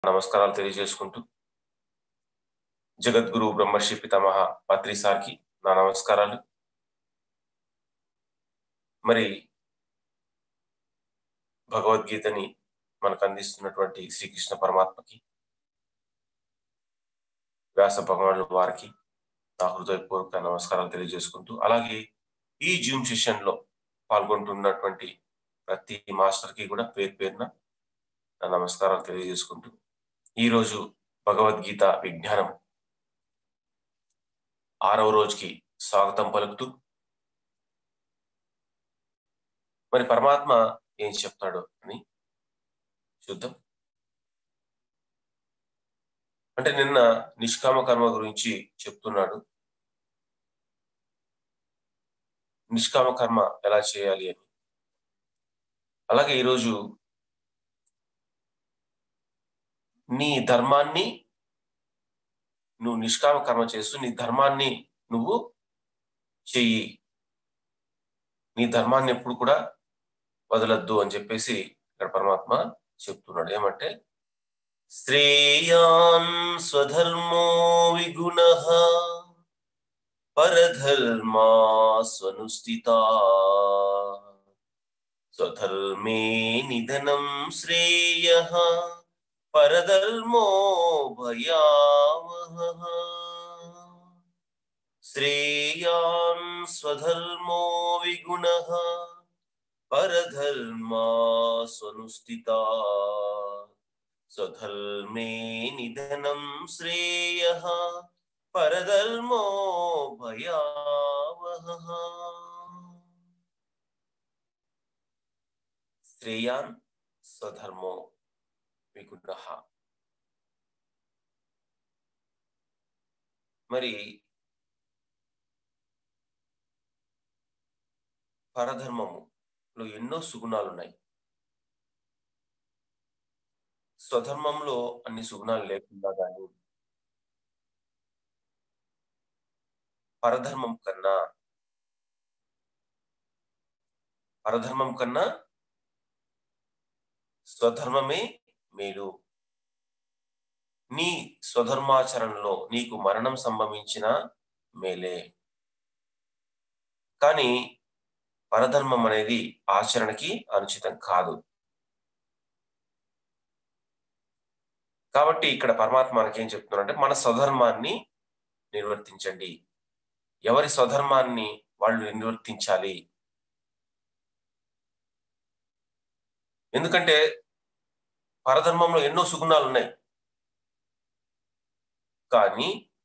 నమస్కారాలు తెలియజేసుకుంటూ జగద్గురు బ్రహ్మర్షి పితామహ పత్రి సార్కి నా నమస్కారాలు మరి భగవద్గీతని మనకు అందిస్తున్నటువంటి శ్రీకృష్ణ పరమాత్మకి వ్యాస భగవానుల వారికి నా హృదయపూర్వక నమస్కారాలు తెలియజేసుకుంటూ అలాగే ఈ జూమ్ సెషన్ లో పాల్గొంటున్నటువంటి ప్రతి మాస్టర్ కి కూడా పేరు పేరున నా నమస్కారాలు తెలియజేసుకుంటూ ఈరోజు భగవద్గీత విజ్ఞానం ఆరవ రోజుకి స్వాగతం పలుకుతూ మరి పరమాత్మ ఏం చెప్తాడు అని చూద్దాం అంటే నిన్న నిష్కామ కర్మ గురించి చెప్తున్నాడు నిష్కామ కర్మ ఎలా చేయాలి అని అలాగే ఈరోజు నీ ధర్మాన్ని నువ్వు నిష్కామ కర్మ చేస్తూ నీ ధర్మాన్ని నువ్వు చెయ్యి నీ ధర్మాన్ని ఎప్పుడు కూడా వదలద్దు అని చెప్పేసి ఇక్కడ పరమాత్మ చెప్తున్నాడు ఏమంటే శ్రేయాన్ స్వధర్మో విగుణ పరధర్మా స్వనుస్థితా స్వధర్మే నిధనం శ్రేయ పరధర్మో భయావహ శ్రేయాన్ స్వధర్మో విగుణ పరధర్మా స్వనుస్థితా స్వధర్మే నిధనం శ్రేయ పరధర్మో భయావహ శ్రేయాన్ స్వధర్మో విగుణ మరి పరధర్మములో ఎన్నో సుగుణాలు ఉన్నాయి స్వధర్మంలో అన్ని సుగుణాలు లేకుండా కానీ పరధర్మం కన్నా పరధర్మం కన్నా స్వధర్మమే మేలు నీ స్వధర్మాచరణలో నీకు మరణం సంభవించిన మేలే కానీ పరధర్మం అనేది ఆచరణకి అనుచితం కాదు కాబట్టి ఇక్కడ పరమాత్మ మనకేం చెప్తున్నారంటే మన స్వధర్మాన్ని నిర్వర్తించండి ఎవరి స్వధర్మాన్ని వాళ్ళు నిర్వర్తించాలి ఎందుకంటే పరధర్మంలో ఎన్నో సుగుణాలు ఉన్నాయి కానీ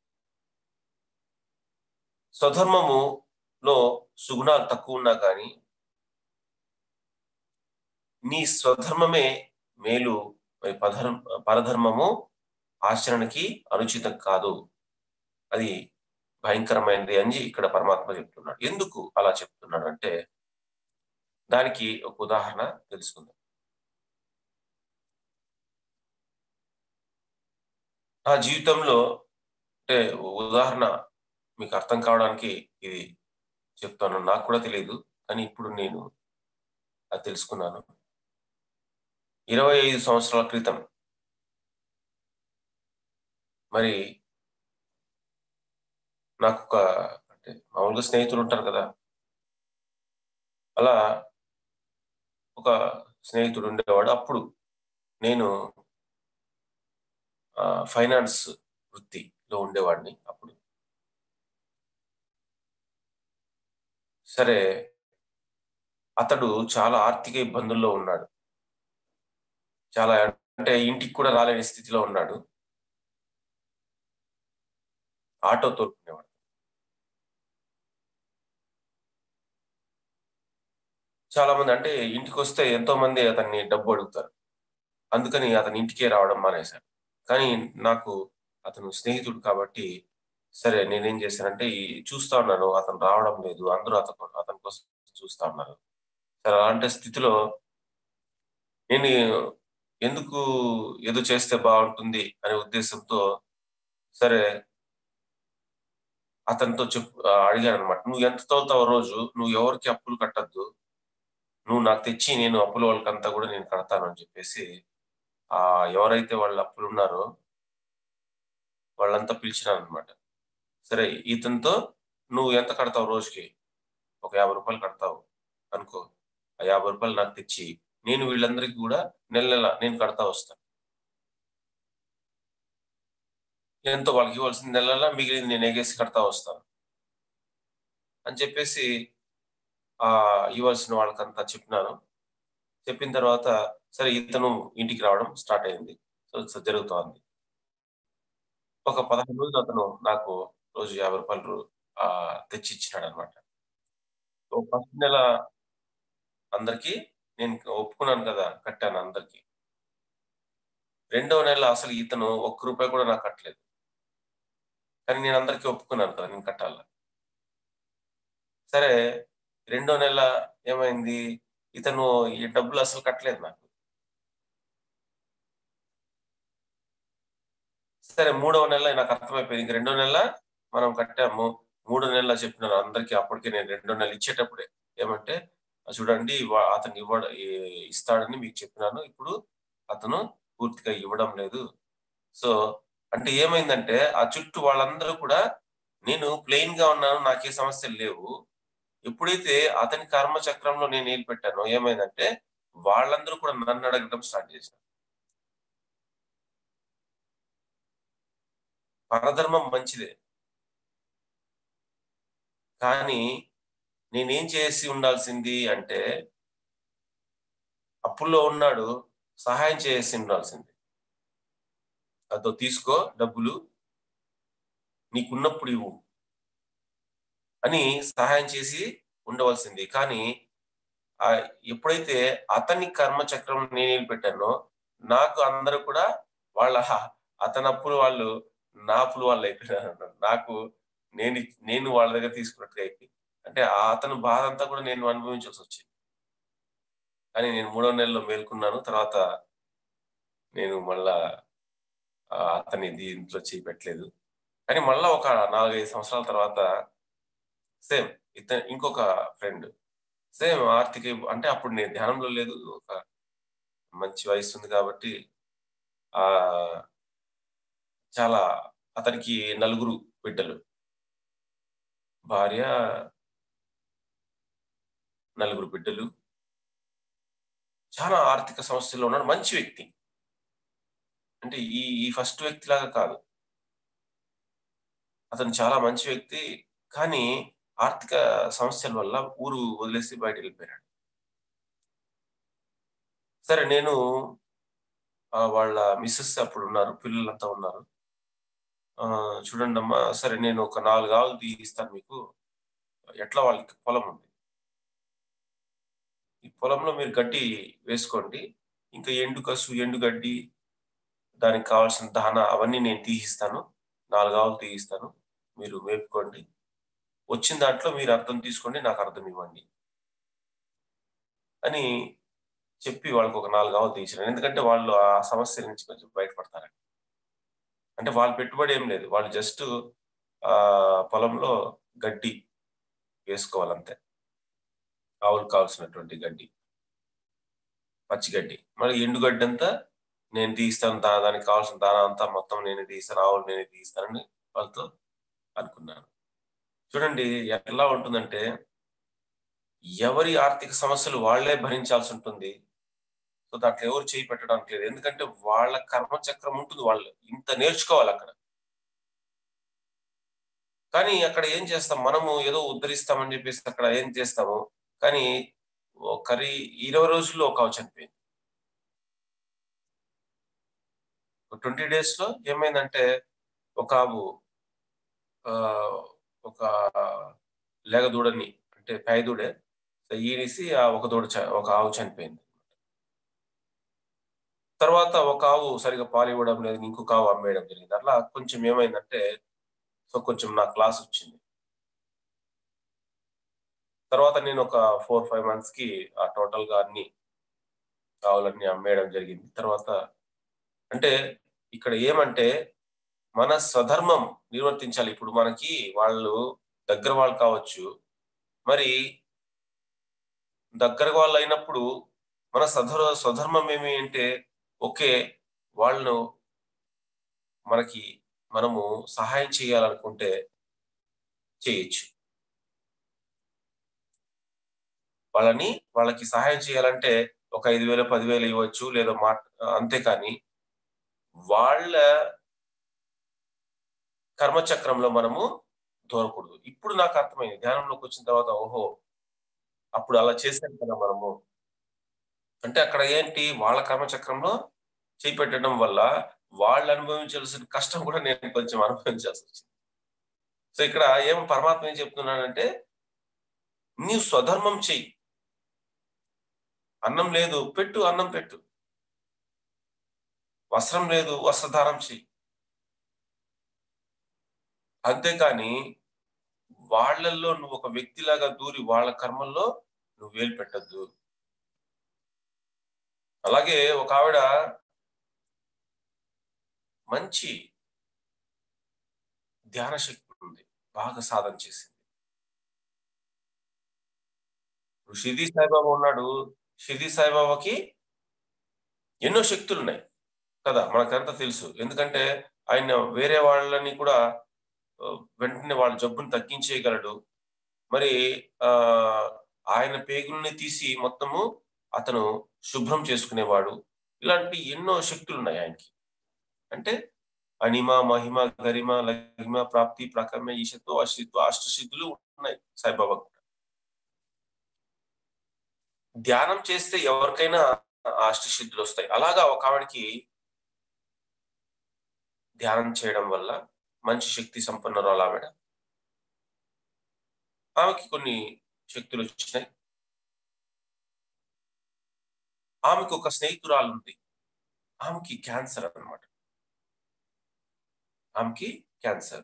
స్వధర్మములో సుగుణాలు తక్కువ ఉన్నా కానీ నీ స్వధర్మమే మేలు మరి పధర్మ పరధర్మము ఆచరణకి అనుచితం కాదు అది భయంకరమైనది అని ఇక్కడ పరమాత్మ చెప్తున్నాడు ఎందుకు అలా చెప్తున్నాడు అంటే దానికి ఒక ఉదాహరణ తెలుసుకుందాం నా జీవితంలో అంటే ఉదాహరణ మీకు అర్థం కావడానికి ఇది చెప్తాను నాకు కూడా తెలియదు కానీ ఇప్పుడు నేను అది తెలుసుకున్నాను ఇరవై ఐదు సంవత్సరాల క్రితం మరి నాకు ఒక అంటే మామూలుగా స్నేహితులు ఉంటారు కదా అలా ఒక స్నేహితుడు ఉండేవాడు అప్పుడు నేను ఫైనాన్స్ వృత్తిలో ఉండేవాడిని అప్పుడు సరే అతడు చాలా ఆర్థిక ఇబ్బందుల్లో ఉన్నాడు చాలా అంటే ఇంటికి కూడా రాలేని స్థితిలో ఉన్నాడు ఆటో తోలుకునేవాడు చాలా మంది అంటే ఇంటికి వస్తే ఎంతో మంది అతన్ని డబ్బు అడుగుతారు అందుకని అతని ఇంటికే రావడం మానేశారు కానీ నాకు అతను స్నేహితుడు కాబట్టి సరే నేనేం చేశానంటే ఈ చూస్తా ఉన్నాను అతను రావడం లేదు అందరూ అతను అతని కోసం చూస్తా ఉన్నారు సరే అలాంటి స్థితిలో నేను ఎందుకు ఏదో చేస్తే బాగుంటుంది అనే ఉద్దేశంతో సరే అతనితో చెప్పు అడిగాను అనమాట నువ్వు ఎంత తోలుతావు రోజు నువ్వు ఎవరికి అప్పులు కట్టద్దు నువ్వు నాకు తెచ్చి నేను అప్పుల వాళ్ళకంతా కూడా నేను కడతాను అని చెప్పేసి ఆ ఎవరైతే వాళ్ళ అప్పులున్నారో వాళ్ళంతా పిలిచినాననమాట. సరే ఇతనితో నువ్వు ఎంత కడతావు రోజుకి? ఒక రూ. 50 కడతావు అనుకో. ఆ రూ. 50 నాకు తెచ్చి నేను వీళ్ళందరికీ గూడా నెల నెల నేను కడతా వస్తా. ఎంతో వాళ్ళకి ఇవ్వాల్సింది నెల నెలా మిగిలింది నేను ఎగేసి కడతా వస్తాను. అని చెప్పేసి ఆహ్, ఇవ్వాల్సిన వాళ్ళకంతా చెప్పినాను. చెప్పిన తర్వాత సరే ఇతను ఇంటికి రావడం స్టార్ట్ అయింది. సో, సో జరుగుతోంది. ఒక 15 రోజులు అతను నాకు రోజు రూ. 50 రు ఆహ్, తెచ్చి ఇచ్చినాడనమాట. సో, ఫస్ట్ నెల అందరికి నేను ఒప్పుకున్నాను కదా! కట్టాను అందరికి. రెండో నెల అసలు ఇతను ఒక్క రూపాయి కూడా నాకు కట్టలేదు. కానీ నేను అందరికి ఒప్పుకున్నాను కదా! నేను కట్టాల. సరే రెండో నెల ఏమైంది? ఇతను ఈ డబ్బులు అసలు కట్టలేదు నాకు. సరే మూడవ నెల నాకు అర్థమైపోయింది. ఇంక రెండో నెల మనం కట్టాము. మూడో నెల చెప్పినాను అందరికి అప్పటికే నేను రెండో నెల ఇచ్చేటప్పుడే. ఏమంటే చూడండి వ అతను ఇవ్వడ ఇ ఇస్తాడని మీకు చెప్పినాను. ఇప్పుడు అతను పూర్తిగా ఇవ్వడం లేదు. సో, అంటే ఏమైందంటే ఆ చుట్టూ వాళ్ళందరూ కూడా నేను ప్లెయిన్‌గా ఉన్నాను. నాకే సమస్యలు లేవు. ఎప్పుడైతే అతని కర్మ చక్రంలో నేను ఏలు పెట్టానో ఏమైందంటే వాళ్ళందరూ కూడా నన్ను అడగడం స్టార్ట్ చేశారు. పరధర్మం మంచిదే. కానీ నేనేం చేసి ఉండాల్సింది అంటే అప్పుల్లో ఉన్నాడు. సహాయం చేసి ఉండాల్సింది. అదో తీసుకో డబ్బులు. నీకున్నప్పుడు ఇవ్వు. అని సహాయం చేసి ఉండవలసింది. కానీ ఆహ్, ఎప్పుడైతే అతని కర్మ చక్రంలో నేను ఏలు పెట్టానో నాకు అందరూ కూడా వాళ్ళ అతని అప్పులు వాళ్ళు నా అప్పులు వాళ్ళు అయిపోయినారన్నమాట. నాకు నేను నేను వాళ్ళ దగ్గర తీసుకున్నట్టుగా అయిపోయింది. అంటే అతని బాధ అంతా కూడా నేను అనుభవించాల్సొచ్చింది. కానీ నేను మూడో నెలలో మేలుకున్నాను. తర్వాత నేను మళ్ళా ఆహ్, అతని దీంట్లో చేయి పెట్టలేదు. కానీ మళ్ళా ఒక 4, 5 సంవత్సరాల తర్వాత సేమ్ ఇత ఇంకొక ఫ్రెండ్ సేమ్ ఆర్థిక ఇబ్ అంటే అప్పుడు నేను ధ్యానంలో లేదు. ఒక మంచి వయస్సుంది కాబట్టి ఆహ్ చాలా అతనికి నలుగురు బిడ్డలు. భార్య నలుగురు బిడ్డలు. చాలా ఆర్థిక సమస్యల్లో ఉన్నాడు. మంచి వ్యక్తి. అంటే ఈ ఈ ఫస్ట్ వ్యక్తిలాగా కాదు. అతను చాలా మంచి వ్యక్తి. కానీ ఆర్థిక సమస్యల వల్ల ఊరు వదిలేసి బయటికెళ్ళిపోయాడు. సరే నేను ఆహ్, వాళ్ళ మిసెస్ అప్పుడున్నారు. పిల్లలంతా ఉన్నారు. ఆహ్, చూడండమ్మా సరే నేను ఒక 4 ఆవులు తీయిస్తాను మీకు. ఎట్లా వాళ్ళకి పొలం ఉంది. ఈ పొలంలో మీరు గడ్డి వేసుకోండి. ఇంకా ఎండు కసు, ఎండు గడ్డి దానికి కావాల్సిన దాన అవన్నీ నేను తీయిస్తాను. 4 ఆవులు తీయిస్తాను. మీరు మేపుకోండి. వచ్చిన దాంట్లో మీరు అర్ధం తీసుకోండి. నాకు అర్ధం ఇవ్వండి. అని చెప్పి వాళ్ళకి ఒక 4 ఆవులు తీయించాను. ఎందుకంటే వాళ్ళు ఆ సమస్య నుంచి కొంచెం బయటపడతారని. అంటే వాళ్ళ పెట్టుబడి ఏం లేదు. వాళ్ళు జస్ట్ ఆహ్, పొలంలో గడ్డి వేసుకోవాలంతే. ఆవులకు కావాల్సినటువంటి గడ్డి. పచ్చి గడ్డి. మళ్ళీ ఎండు గడ్డంతా నేను తీయిస్తాను. దా దానికి కావాల్సిన దానా అంతా మొత్తం నేనే తీయిస్తాను. ఆవులు నేనే తీయిస్తానని వాళ్ళతో అనుకున్నాను. చూడండి ఎలా ఉంటుందంటే ఎవరి ఆర్థిక సమస్యలు వాళ్ళే భరించాల్సుంటుంది. సో, దాంట్లో ఎవరు చేయి పెట్టడానికి లేదు. ఎందుకంటే వాళ్ళ కర్మ చక్రం ఉంటుంది. వాళ్ళు ఇంత నేర్చుకోవాలక్కడ. కానీ అక్కడ ఏం చేస్తాం మనము ఏదో ఉద్ధరిస్తామని చెప్పేసి అక్కడ ఏం చేస్తాము. కానీ ఒకరి 20 రోజుల్లో ఒక ఆవు చనిపోయింది. 20 డేస్‌లో ఏమైందంటే ఒక ఆవు ఆహ్, ఒక లేగ దూడని అంటే పేయ దూడే ఈనేసి ఆ ఒక దూడ చ ఒక ఆవు చనిపోయింది. తర్వాత ఒక ఆవు సరిగ్గా పాలివ్వడం లేదు. ఇంకొక ఆవు అమ్మేయడం జరిగింది. అట్లా కొంచెం ఏమైందంటే సో, కొంచెం నాకు లాసొచ్చింది. తర్వాత నేను ఒక 4, 5 మంత్స్‌కి ఆ టోటల్‌గా అన్ని ఆవులన్నీ అమ్మేయడం జరిగింది. తర్వాత అంటే ఇక్కడ ఏమంటే మన స్వధర్మం నిర్వర్తించాలి. ఇప్పుడు మనకి వాళ్ళు దగ్గర వాళ్ళు కావచ్చు. మరి దగ్గర వాళ్ళయినప్పుడు మన సధర్ స్వధర్మం ఏమి అంటే ఓకే వాళ్ళను మనకి మనము సహాయం చేయాలనుకుంటే చేయొచ్చు వాళ్ళని వాళ్ళకి సహాయం చేయాలంటే ఒక ఐదు వేలు పదివేలు ఇవ్వచ్చు లేదా మా అంతేకాని వాళ్ళ కర్మచక్రంలో మనము దూరకూడదు ఇప్పుడు నాకు అర్థమైంది ధ్యానంలోకి వచ్చిన తర్వాత ఓహో అప్పుడు అలా చేసాం కదా మనము అంటే అక్కడ ఏంటి వాళ్ళ కర్మచక్రంలో చేపెట్టడం వల్ల వాళ్ళు అనుభవించాల్సిన కష్టం కూడా నేను కొంచెం అనుభవించాల్సి వచ్చింది సో ఇక్కడ ఏం పరమాత్మ ఏం చెప్తున్నానంటే నీవు స్వధర్మం చెయ్యి అన్నం లేదు పెట్టు అన్నం పెట్టు వస్త్రం లేదు వస్త్రధారం చెయ్యి అంతేకాని వాళ్ళల్లో నువ్వు ఒక వ్యక్తిలాగా దూరి వాళ్ళ కర్మల్లో నువ్వు వేలు పెట్టద్దు అలాగే ఒక ఆవిడ మంచి ధ్యాన శక్తి ఉంది బాగా సాధన చేసింది ఇప్పుడు షిరిడి సాయిబాబా ఉన్నాడు షిరిడి సాయిబాబాకి ఎన్నో శక్తులు ఉన్నాయి కదా మనకంతా తెలుసు ఎందుకంటే ఆయన వేరే వాళ్ళని కూడా వెంటనే వాళ్ళ జబ్బును తగ్గించేయగలడు మరి ఆ ఆయన పేగుల్ని తీసి మొత్తము అతను శుభ్రం చేసుకునేవాడు ఇలాంటి ఎన్నో శక్తులు ఉన్నాయి ఆయనకి అంటే అనిమ మహిమ గరిమ లహిమ ప్రాప్తి ప్రకమ ఈశత్వ అశ్రిత్వ అష్టసిద్ధులు ఉన్నాయి సాయిబాబా ధ్యానం చేస్తే ఎవరికైనా అష్టసిద్ధులు వస్తాయి అలాగా ఒక ఆవిడకి ధ్యానం చేయడం వల్ల మంచి శక్తి సంపన్నురాలు ఆవిడ ఆమెకి కొన్ని శక్తులు వచ్చినాయి ఆమెకు ఒక స్నేహితురాలు ఉంది ఆమెకి క్యాన్సర్ అనమాట ఆమెకి క్యాన్సర్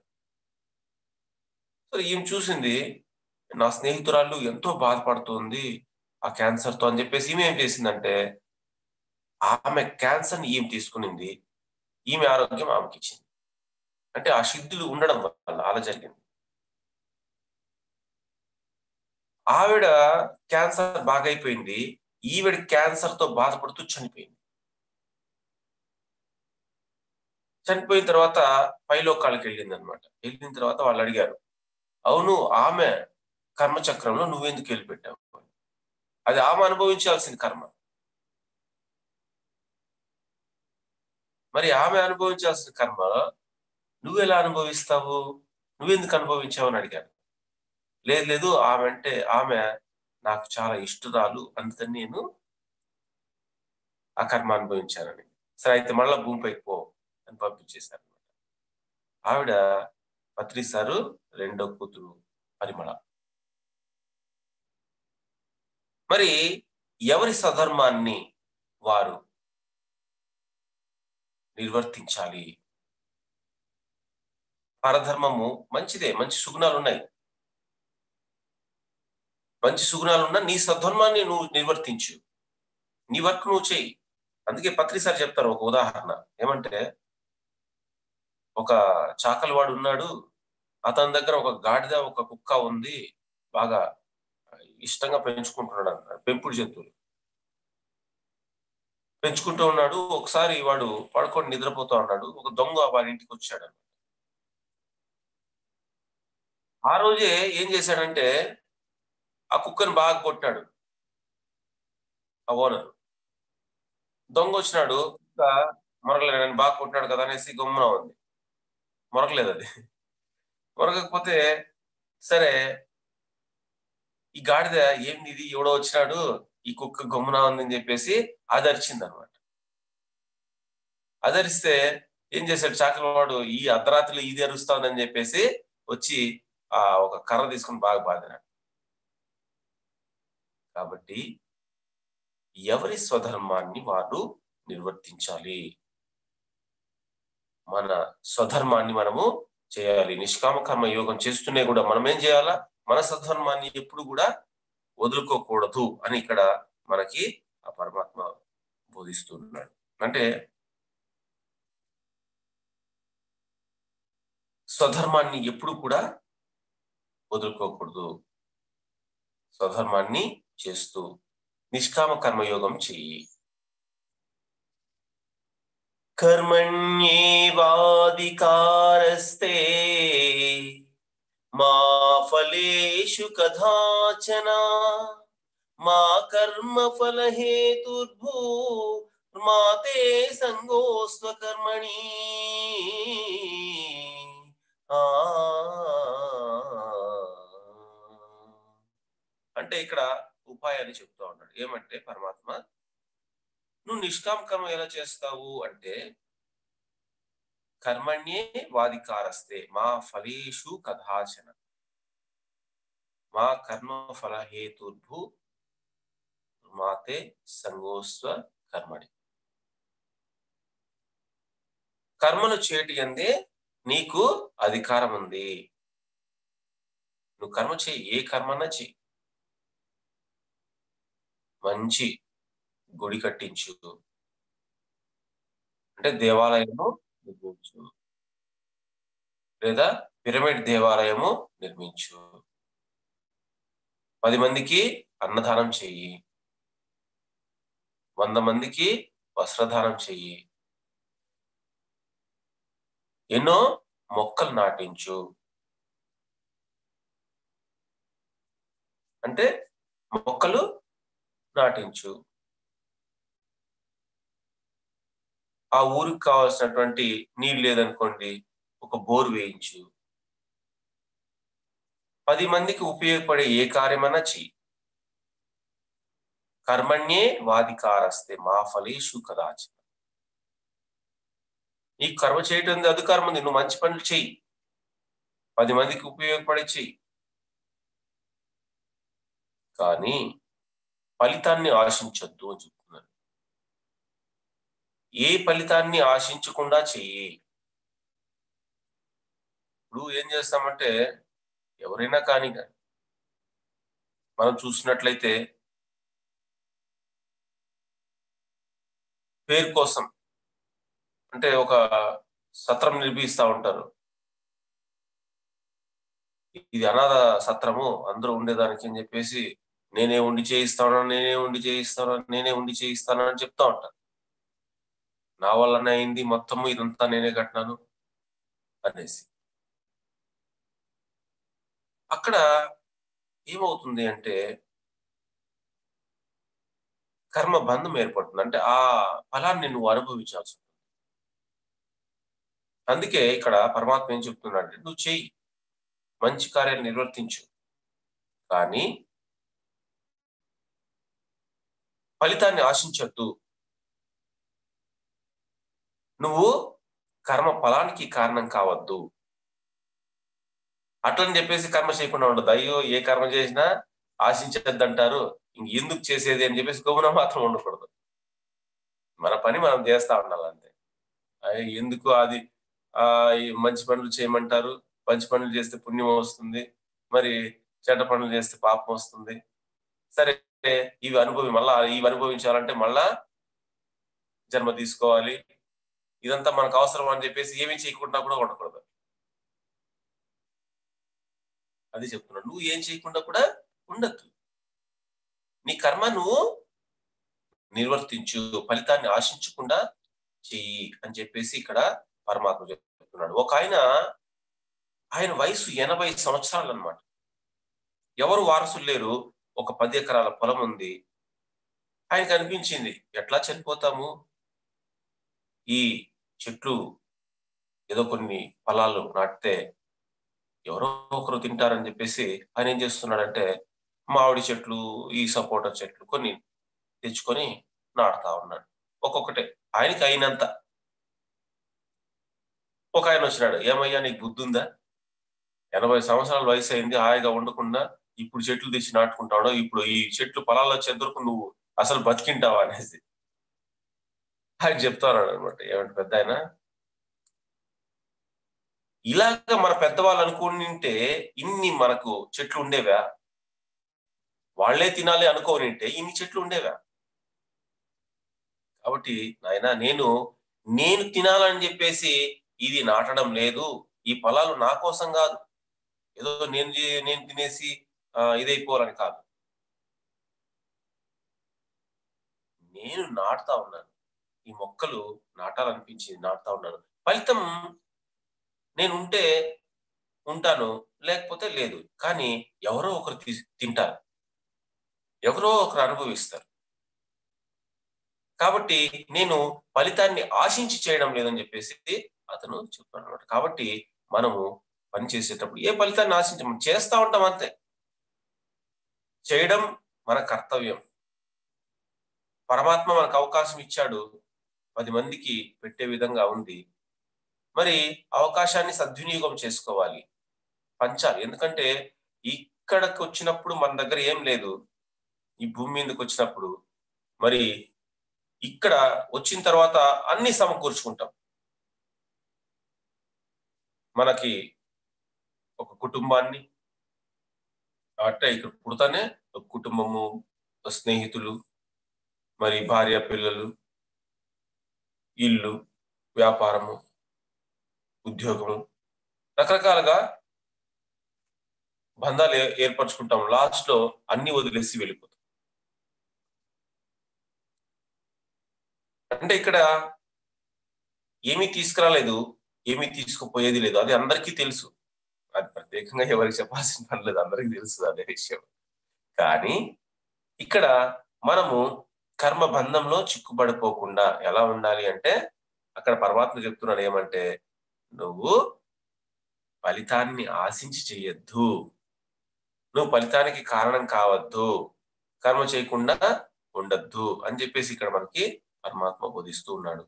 సరే ఈమె చూసింది నా స్నేహితురాలు ఎంతో బాధపడుతుంది ఆ క్యాన్సర్ తో అని చెప్పేసి ఈమె ఏం చేసిందంటే ఆమె క్యాన్సర్ని ఈమె తీసుకునింది ఈమె ఆరోగ్యం ఆమెకి ఇచ్చింది అంటే ఆ సిద్ధులు ఉండడం వల్ల అలా జరిగింది ఆవిడ క్యాన్సర్ బాగైపోయింది ఈవిడ క్యాన్సర్ తో బాధపడుతూ చనిపోయింది చనిపోయిన తర్వాత పైలోకాలకు వెళ్ళింది అనమాట వెళ్ళిన తర్వాత వాళ్ళు అడిగారు అవును ఆమె కర్మచక్రంలో నువ్వెందుకు వెళ్ళి పెట్టావు అది ఆమె అనుభవించాల్సిన కర్మ మరి ఆమె అనుభవించాల్సిన కర్మ నువ్వు ఎలా అనుభవిస్తావు నువ్వెందుకు అనుభవించావు అని అడిగాను లేదు లేదు ఆమె అంటే ఆమె నాకు చాలా ఇష్టరాలు అందుకని నేను ఆ కర్మ అనుభవించానని సరే అయితే మళ్ళా భూమిపైకి పో అని పంపించేశారు ఆవిడ పత్రి సారు రెండో కూతురు పరిమళ మరి ఎవరి సధర్మాన్ని వారు నిర్వర్తించాలి పరధర్మము మంచిదే మంచి సుగుణాలు ఉన్నాయి మంచి సుగుణాలు ఉన్నా నీ సద్ధర్మాన్ని నువ్వు నిర్వర్తించు నీ వర్క్ నువ్వు చేయి అందుకే పత్రిసారి చెప్తారు ఒక ఉదాహరణ ఏమంటే ఒక చాకలివాడు ఉన్నాడు అతని దగ్గర ఒక గాడిద ఒక కుక్క ఉంది బాగా ఇష్టంగా పెంచుకుంటున్నాడు అన్నాడు పెంపుడు జంతువులు పెంచుకుంటూ ఉన్నాడు ఒకసారి వాడు పడుకొని నిద్రపోతూ ఉన్నాడు ఒక దొంగ వాడి ఇంటికి వచ్చాడు ఆ రోజే ఏం చేశాడంటే ఆ కుక్కని బాగా కొట్టాడు ఆ ఓనర్ దొంగ వచ్చినాడు కుక్క మొరగలేదు నేను బాగా కొట్టినాడు కదా అనేసి గమ్మున ఉంది మొరగలేదు అది మొరగకపోతే సరే ఈ గాడిద ఏంది ఇది ఎవడో వచ్చినాడు ఈ కుక్క గమ్మున ఉందని చెప్పేసి అదరిచింది అనమాట అదరిస్తే ఏం చేశాడు చాకలవాడు ఈ అర్ధరాత్రిలో ఇది అరుస్తానని చెప్పేసి వచ్చి ఆ ఒక కర్ర తీసుకుని బాగా బాధినాడు కాబట్టి ఎవరి స్వధర్మాన్ని వారు నిర్వర్తించాలి మన స్వధర్మాన్ని మనము చేయాలి నిష్కామ కర్మ యోగం చేస్తూనే కూడా మనం ఏం చేయాలా మన స్వధర్మాన్ని ఎప్పుడు కూడా వదులుకోకూడదు అని ఇక్కడ మనకి ఆ పరమాత్మ బోధిస్తున్నాడు అంటే స్వధర్మాన్ని ఎప్పుడు కూడా వదులుకోకూడదు స్వధర్మాన్ని చేస్తూ నిష్కామ కర్మయోగం చెయ్యి కర్మణ్యేవాధికారస్తే మా ఫలేషు కదాచన మా కర్మ ఫలహేతుర్భూ మాతే సంగోస్వ కర్మణి ఆ అంటే ఇక్కడ ఉపాయాన్ని చెప్తా ఉన్నాడు ఏమంటే పరమాత్మ నువ్వు నిష్కామ కర్మ ఎలా చేస్తావు అంటే కర్మణ్యే వాదికారస్తే మా ఫలేషు కథాచన మా కర్మ ఫల హేతుర్భు మాతే సంగోస్వ కర్మణి కర్మను చేయటి అందే నీకు అధికారం ఉంది నువ్వు కర్మ చేయి ఏ కర్మన్నా చెయ్యి మంచి గుడి కట్టించు అంటే దేవాలయము నిర్మించు లేదా పిరమిడ్ దేవాలయము నిర్మించు పది మందికి అన్నదానం చెయ్యి వంద మందికి వస్త్రదానం చెయ్యి ఎన్నో మొక్కలు నాటించు అంటే మొక్కలు నాటించు ఆ ఊరికి కావాల్సినటువంటి నీళ్ళు లేదనుకోండి ఒక బోర్ వేయించు పది మందికి ఉపయోగపడే ఏ కార్యమన్నా చెయ్యి కర్మణ్యే వాదికారస్తే మా ఫలేషు కదాచ నీకు కర్మ చేయటం అధికారం ఉంది నువ్వు మంచి పనులు చెయ్యి పది మందికి ఉపయోగపడే చెయ్యి కానీ ఫలితాన్ని ఆశించొద్దు అని చెప్తున్నాను ఏ ఫలితాన్ని ఆశించకుండా చెయ్యి ఇప్పుడు ఏం చేస్తామంటే ఎవరైనా కానీ కానీ మనం చూసినట్లయితే పేరు కోసం అంటే ఒక సత్రం నిర్మిస్తా ఉంటారు ఇది అనాథ సత్రము అందరూ ఉండేదానికి అని చెప్పేసి నేనే ఉండి చేయిస్తాను నేనే ఉండి చేయిస్తాను నేనే ఉండి చేయిస్తాను అని చెప్తా ఉంటాను నా వల్లనే అయింది మొత్తము ఇదంతా నేనే కట్టినాను అనేసి అక్కడ ఏమవుతుంది అంటే కర్మ బంధం ఏర్పడుతుంది అంటే ఆ ఫలాన్ని నువ్వు అనుభవించాల్సి ఉంటుంది అందుకే ఇక్కడ పరమాత్మ ఏం చెప్తున్నాడంటే నువ్వు చెయ్యి మంచి కార్యాలు నిర్వర్తించు కానీ ఫలితాన్ని ఆశించద్దు నువ్వు కర్మ ఫలానికి కారణం కావద్దు అట్లని చెప్పేసి కర్మ చేయకుండా ఉండదు అయ్యో ఏ కర్మ చేసినా ఆశించద్దు అంటారు ఇంక ఎందుకు చేసేది అని చెప్పేసి గమన మాత్రం ఉండకూడదు మన పని మనం చేస్తా ఉండాలి అంతే అయ్యో ఎందుకు అది ఆ మంచి పనులు చేయమంటారు మంచి పనులు చేస్తే పుణ్యం వస్తుంది మరి చెడ్డ పనులు చేస్తే పాపం వస్తుంది సరే ఇవి అనుభవి మళ్ళా ఇవి అనుభవించాలంటే మళ్ళా జన్మ తీసుకోవాలి ఇదంతా మనకు అవసరం అని చెప్పేసి ఏమీ చేయకుండా కూడా ఉండకూడదు అది చెప్తున్నాను నువ్వు ఏం చేయకుండా కూడా ఉండద్దు నీ కర్మ నువ్వు నిర్వర్తించు ఫలితాన్ని ఆశించకుండా చెయ్యి అని చెప్పేసి ఇక్కడ పరమాత్మ చెప్తున్నాడు ఒక ఆయన ఆయన వయసు ఎనభై సంవత్సరాలు అనమాట ఎవరు వారసులు లేరు ఒక పది ఎకరాల పొలం ఉంది ఆయనకు అనిపించింది ఎట్లా చనిపోతాము ఈ చెట్లు ఏదో కొన్ని ఫలాలు నాటితే ఎవరో ఒకరు తింటారని చెప్పేసి ఆయన ఏం చేస్తున్నాడంటే మామిడి చెట్లు ఈ సపోటా చెట్లు కొన్ని తెచ్చుకొని నాటుతా ఉన్నాడు ఒక్కొక్కటే ఆయనకి అయినంత ఒక ఆయన వచ్చినాడు ఏమయ్యా నీకు బుద్ధి ఉందా ఎనభై సంవత్సరాల వయసు అయింది హాయిగా ఉండకుండా ఇప్పుడు చెట్లు తెచ్చి నాటుకుంటాడో ఇప్పుడు ఈ చెట్లు పొలాల్లో వచ్చేందుకు నువ్వు అసలు బతికింటావా అనేసి ఆయన చెప్తాడు అనమాట ఏమంటే పెద్ద ఆయన ఇలాగ మన పెద్దవాళ్ళు అనుకుంటే ఇన్ని మనకు చెట్లు ఉండేవా వాళ్లే తినాలి అనుకోనింటే ఇన్ని చెట్లు ఉండేవా కాబట్టి నాయన నేను నేను తినాలని చెప్పేసి ఇది నాటడం లేదు ఈ పొలాలు నా కోసం కాదు ఏదో నేను నేను తినేసి ఇదైపోవాలని కాదు నేను నాటుతా ఉన్నాను ఈ మొక్కలు నాటాలనిపించింది నాటుతా ఉన్నాను ఫలితం నేను ఉంటే ఉంటాను లేకపోతే లేదు కానీ ఎవరో ఒకరు తీ- తింటారు ఎవరో ఒకరు అనుభవిస్తారు కాబట్టి నేను ఫలితాన్ని ఆశించి చేయడం లేదని చెప్పేసి అతను చెప్పాడు అనమాట కాబట్టి మనము పని చేసేటప్పుడు ఏ ఫలితాన్ని ఆశించి మనం చేస్తా ఉంటాం అంతే చేయడం మన కర్తవ్యం పరమాత్మ మనకు అవకాశం ఇచ్చాడు పది మందికి పెట్టే విధంగా ఉంది మరి అవకాశాన్ని సద్వినియోగం చేసుకోవాలి పంచాలి ఎందుకంటే ఇక్కడికి వచ్చినప్పుడు మన దగ్గర ఏం లేదు ఈ భూమి మీదకి వచ్చినప్పుడు మరి ఇక్కడ వచ్చిన తర్వాత అన్ని సమకూర్చుకుంటాం మనకి ఒక కుటుంబాన్ని అంటే ఇక్కడ పుడతానే ఒక కుటుంబము ఒక స్నేహితులు మరి భార్య పిల్లలు ఇల్లు వ్యాపారము ఉద్యోగము రకరకాలుగా బంధాలు ఏ- ఏర్పరచుకుంటాం లాస్ట్ లో అన్ని వదిలేసి వెళ్ళిపోతాం అంటే ఇక్కడ ఏమీ తీసుకురాలేదు ఏమీ తీసుకుపోయేది లేదు అది అందరికీ తెలుసు అది ప్రత్యేకంగా ఎవరికి చెప్పాల్సిన పని లేదు అందరికీ తెలుసు అదే విషయం కానీ ఇక్కడ మనము కర్మ బంధంలో చిక్కుబడిపోకుండా ఎలా ఉండాలి అంటే అక్కడ పరమాత్మ చెప్తున్నాడు ఏమంటే నువ్వు ఫలితాన్ని ఆశించి చెయ్యొద్దు నువ్వు ఫలితానికి కారణం కావద్దు కర్మ చేయకుండా ఉండద్దు అని చెప్పేసి ఇక్కడ మనకి పరమాత్మ బోధిస్తూ ఉన్నాడు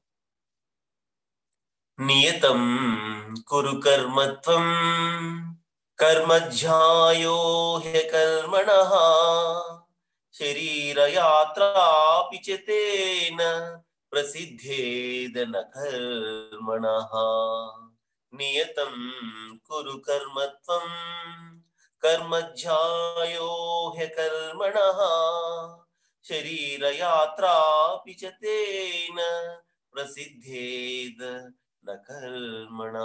నియతం కురు కర్మత్వం కర్మధ్యాయో హ్య కర్మణ శరీరయాత్రాపి చ తేన ప్రసిద్ధేదన కర్మణ నియతం కురు కర్మత్వం కర్మధ్యాయో హ్య కర్మణ శరీరయాత్రాపి చ తేన ప్రసిద్ధేద న కర్మణ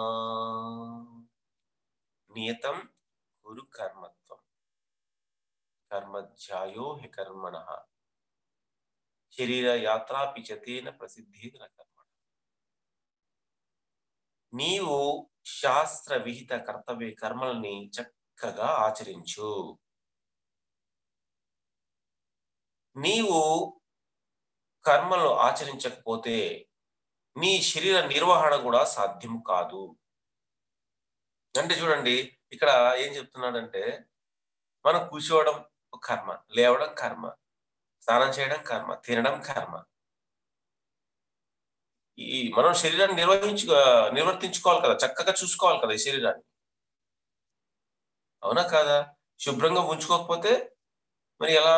నియతం కురు కర్మత్వం కర్మధ్యాయో హి కర్మణ శరీర యాత్రాపి చ తేన ప్రసిద్ధేద న కర్మణ నీవు శాస్త్ర విహిత కర్తవ్య కర్మల్ని చక్కగా ఆచరించు నీవు కర్మలు ఆచరించకపోతే నీ శరీర నిర్వహణ కూడా సాధ్యం కాదు అంటే చూడండి ఇక్కడ ఏం చెప్తున్నాడంటే మనం కూర్చోవడం ఒక కర్మ లేవడం కర్మ స్నానం చేయడం కర్మ తినడం కర్మ ఈ మనం శరీరాన్ని నిర్వహించు నిర్వర్తించుకోవాలి కదా చక్కగా చూసుకోవాలి కదా ఈ శరీరాన్ని అవునా కాదా శుభ్రంగా ఉంచుకోకపోతే మరి ఎలా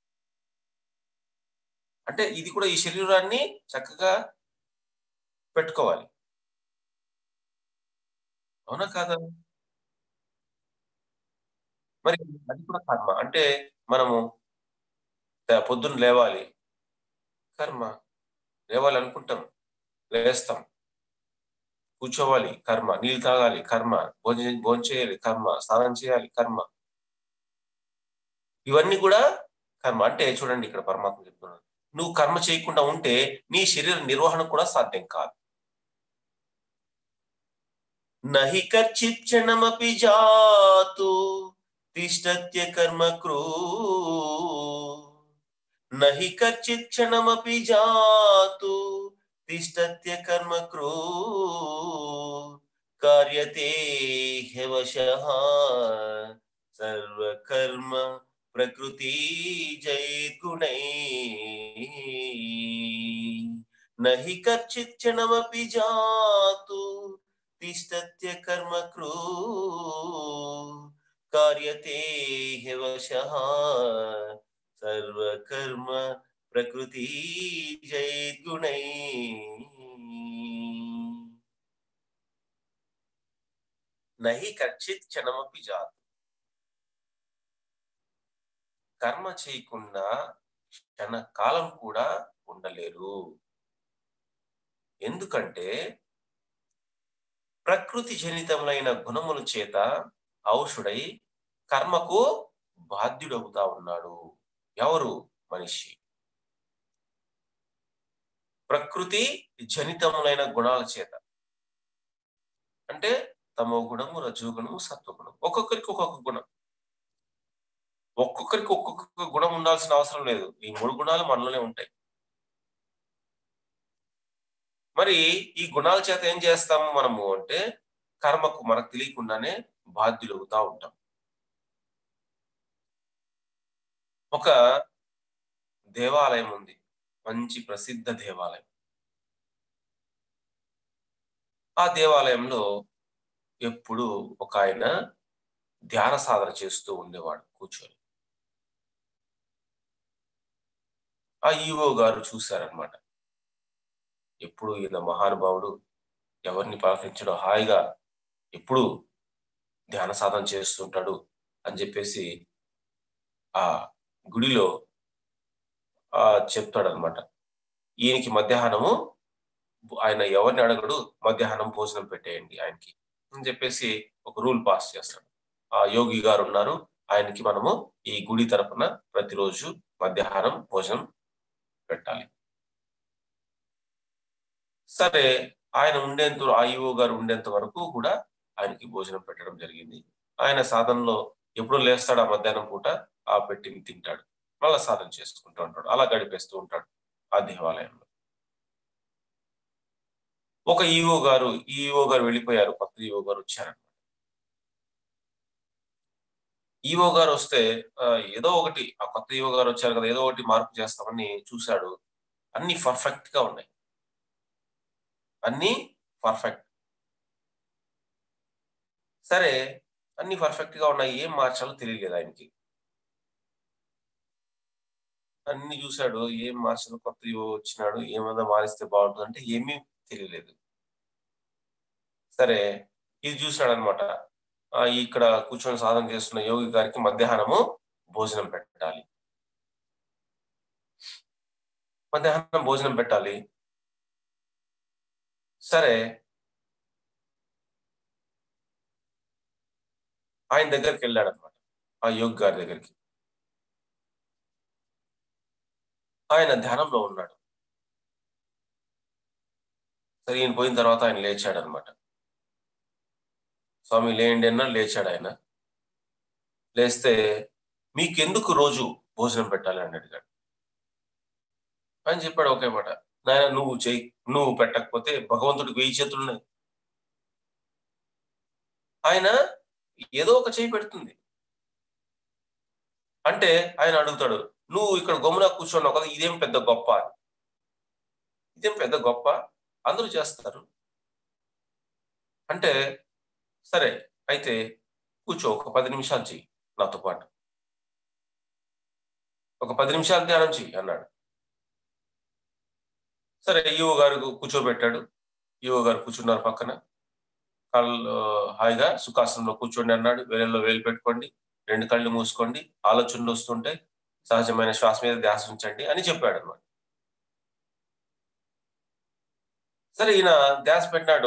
అంటే ఇది కూడా ఈ శరీరాన్ని చక్కగా పెట్టుకోవాలి అవునా కాదా మరి అది కూడా కర్మ అంటే మనము త- పొద్దున్న లేవాలి కర్మ లేవాలి అనుకుంటాం లేస్తాం కూర్చోవాలి కర్మ నీళ్ళు తాగాలి కర్మ భోజనం భోజనం చేయాలి కర్మ స్నానం చేయాలి కర్మ ఇవన్నీ కూడా కర్మ అంటే చూడండి ఇక్కడ పరమాత్మ చెప్తున్నాడు నువ్వు కర్మ చేయకుండా ఉంటే నీ శరీర నిర్వహణ కూడా సాధ్యం కాదు నహి కర్చిత్ క్షణమపి జాతు తిష్టత్య కర్మ క్రూ నహి కర్చిత్ క్షణమపి జాతు తిష్టత్య కర్మ క్రూ కార్యతే హ్యవశః సర్వకర్మ ప్రకృతి జైగుణై నహి కర్చిత్ క్షణమపి జాతు తిష్టత్య కర్మ క్రూ కార్యతే హ్యవశః సర్వకర్మ ప్రకృతి జైగుణై నహి కచ్చిత్ క్షణమపి జాతు కర్మ చేయకుండా క్షణ కాలం కూడా ఉండలేరు ఎందుకంటే ప్రకృతి జనితములైన గుణముల చేత ఔషుడై కర్మకు బాధ్యుడవుతా ఉన్నాడు ఎవరు మనిషి ప్రకృతి జనితములైన గుణాల చేత అంటే తమో గుణము రజోగుణము సత్వగుణం ఒక్కొక్కరికి ఒక్కొక్క గుణం ఒక్కొక్కరికి ఒక్కొక్క గుణం ఉండాల్సిన అవసరం లేదు ఈ మూడు గుణాలు మనలోనే ఉంటాయి మరి ఈ గుణాల చేత ఏం చేస్తాము మనము అంటే కర్మకు మనకు తెలియకుండానే బాధ్యులవుతా ఉంటాం ఒక దేవాలయం ఉంది మంచి ప్రసిద్ధ దేవాలయం ఆ దేవాలయంలో ఎప్పుడు ఒక ఆయన ధ్యాన సాధన చేస్తూ ఉండేవాడు కూర్చొని ఆ ఈవో గారు చూశారనమాట ఎప్పుడు ఈయన మహానుభావుడు ఎవరిని పలకరించడం హాయిగా ఎప్పుడు ధ్యాన సాధన చేస్తుంటాడు అని చెప్పేసి ఆ గుడిలో ఆ చెప్తాడనమాట ఈయనకి మధ్యాహ్నము ఆయన ఎవరిని అడగడు మధ్యాహ్నం భోజనం పెట్టేయండి ఆయనకి అని చెప్పేసి ఒక రూల్ పాస్ చేస్తాడు ఆ యోగి గారు ఉన్నారు ఆయనకి మనము ఈ గుడి తరపున ప్రతిరోజు మధ్యాహ్నం భోజనం పెట్టాలి సరే ఆయన ఉండేంత ఆ ఈఓ గారు ఉండేంత వరకు కూడా ఆయనకి భోజనం పెట్టడం జరిగింది ఆయన సాధనలో ఎప్పుడో లేస్తాడు ఆ మధ్యాహ్నం పూట ఆ పెట్టిని తింటాడు మళ్ళా సాధన చేసుకుంటూ ఉంటాడు అలా గడిపేస్తూ ఉంటాడు ఆ దేవాలయంలో ఒక ఈఓ గారు ఈఓ గారు వెళ్ళిపోయారు కొత్త ఈఓ గారు వచ్చారనమాట ఈఓ గారు వస్తే ఏదో ఒకటి ఆ కొత్త ఈఓ గారు వచ్చారు కదా ఏదో ఒకటి మార్పు చేస్తామని చూశాడు అన్ని పర్ఫెక్ట్ గా ఉన్నాయి అన్ని పర్ఫెక్ట్ సరే అన్ని పర్ఫెక్ట్ గా ఉన్నాయి ఏం మార్చాలో తెలియలేదు ఆయనకి అన్ని చూశాడు ఏం మార్చాలో కొత్త వచ్చినాడు ఏమైనా మారిస్తే బాగుంటుంది అంటే ఏమీ తెలియలేదు సరే ఇది చూసినాడు అనమాట ఇక్కడ కూర్చొని సాధన చేస్తున్న యోగి గారికి మధ్యాహ్నము భోజనం పెట్టాలి మధ్యాహ్నం భోజనం పెట్టాలి సరే ఆయన దగ్గరికి వెళ్ళాడు అనమాట ఆ యోగి గారి దగ్గరికి ఆయన ధ్యానంలో ఉన్నాడు సరే ఈయన పోయిన తర్వాత ఆయన లేచాడు అనమాట స్వామి లేండి అన్న లేచాడు ఆయన లేస్తే మీకెందుకు రోజు భోజనం పెట్టాలి అని అడిగాడు ఆయన చెప్పాడు ఒకే మాట నాయన నువ్వు చెయ్యి నువ్వు పెట్టకపోతే భగవంతుడికి వెయ్యి చేతులు ఉన్నాయి ఆయన ఏదో ఒక చేయి పెడుతుంది అంటే ఆయన అడుగుతాడు నువ్వు ఇక్కడ గమ్మున కూర్చున్నావు కదా ఇదేం పెద్ద గొప్ప ఇదేం పెద్ద గొప్ప అందరూ చేస్తారు అంటే సరే అయితే కూర్చో ఒక పది నిమిషాలు చెయ్యి నాతో పాటు ఒక పది నిమిషాలు ధ్యానం చెయ్యి అన్నాడు సరే ఈవో గారు కూర్చోబెట్టాడు ఈవో గారు కూర్చున్నారు పక్కన కళ్ళు హాయిగా సుఖాసనంలో కూర్చోండి అన్నాడు వేలల్లో వేలు పెట్టుకోండి రెండు కళ్ళు మూసుకోండి ఆలోచనలు వస్తుంటే సహజమైన శ్వాస మీద ధ్యాస ఉంచండి అని చెప్పాడు అనమాట సరే ఈయన ధ్యాస పెట్టినాడు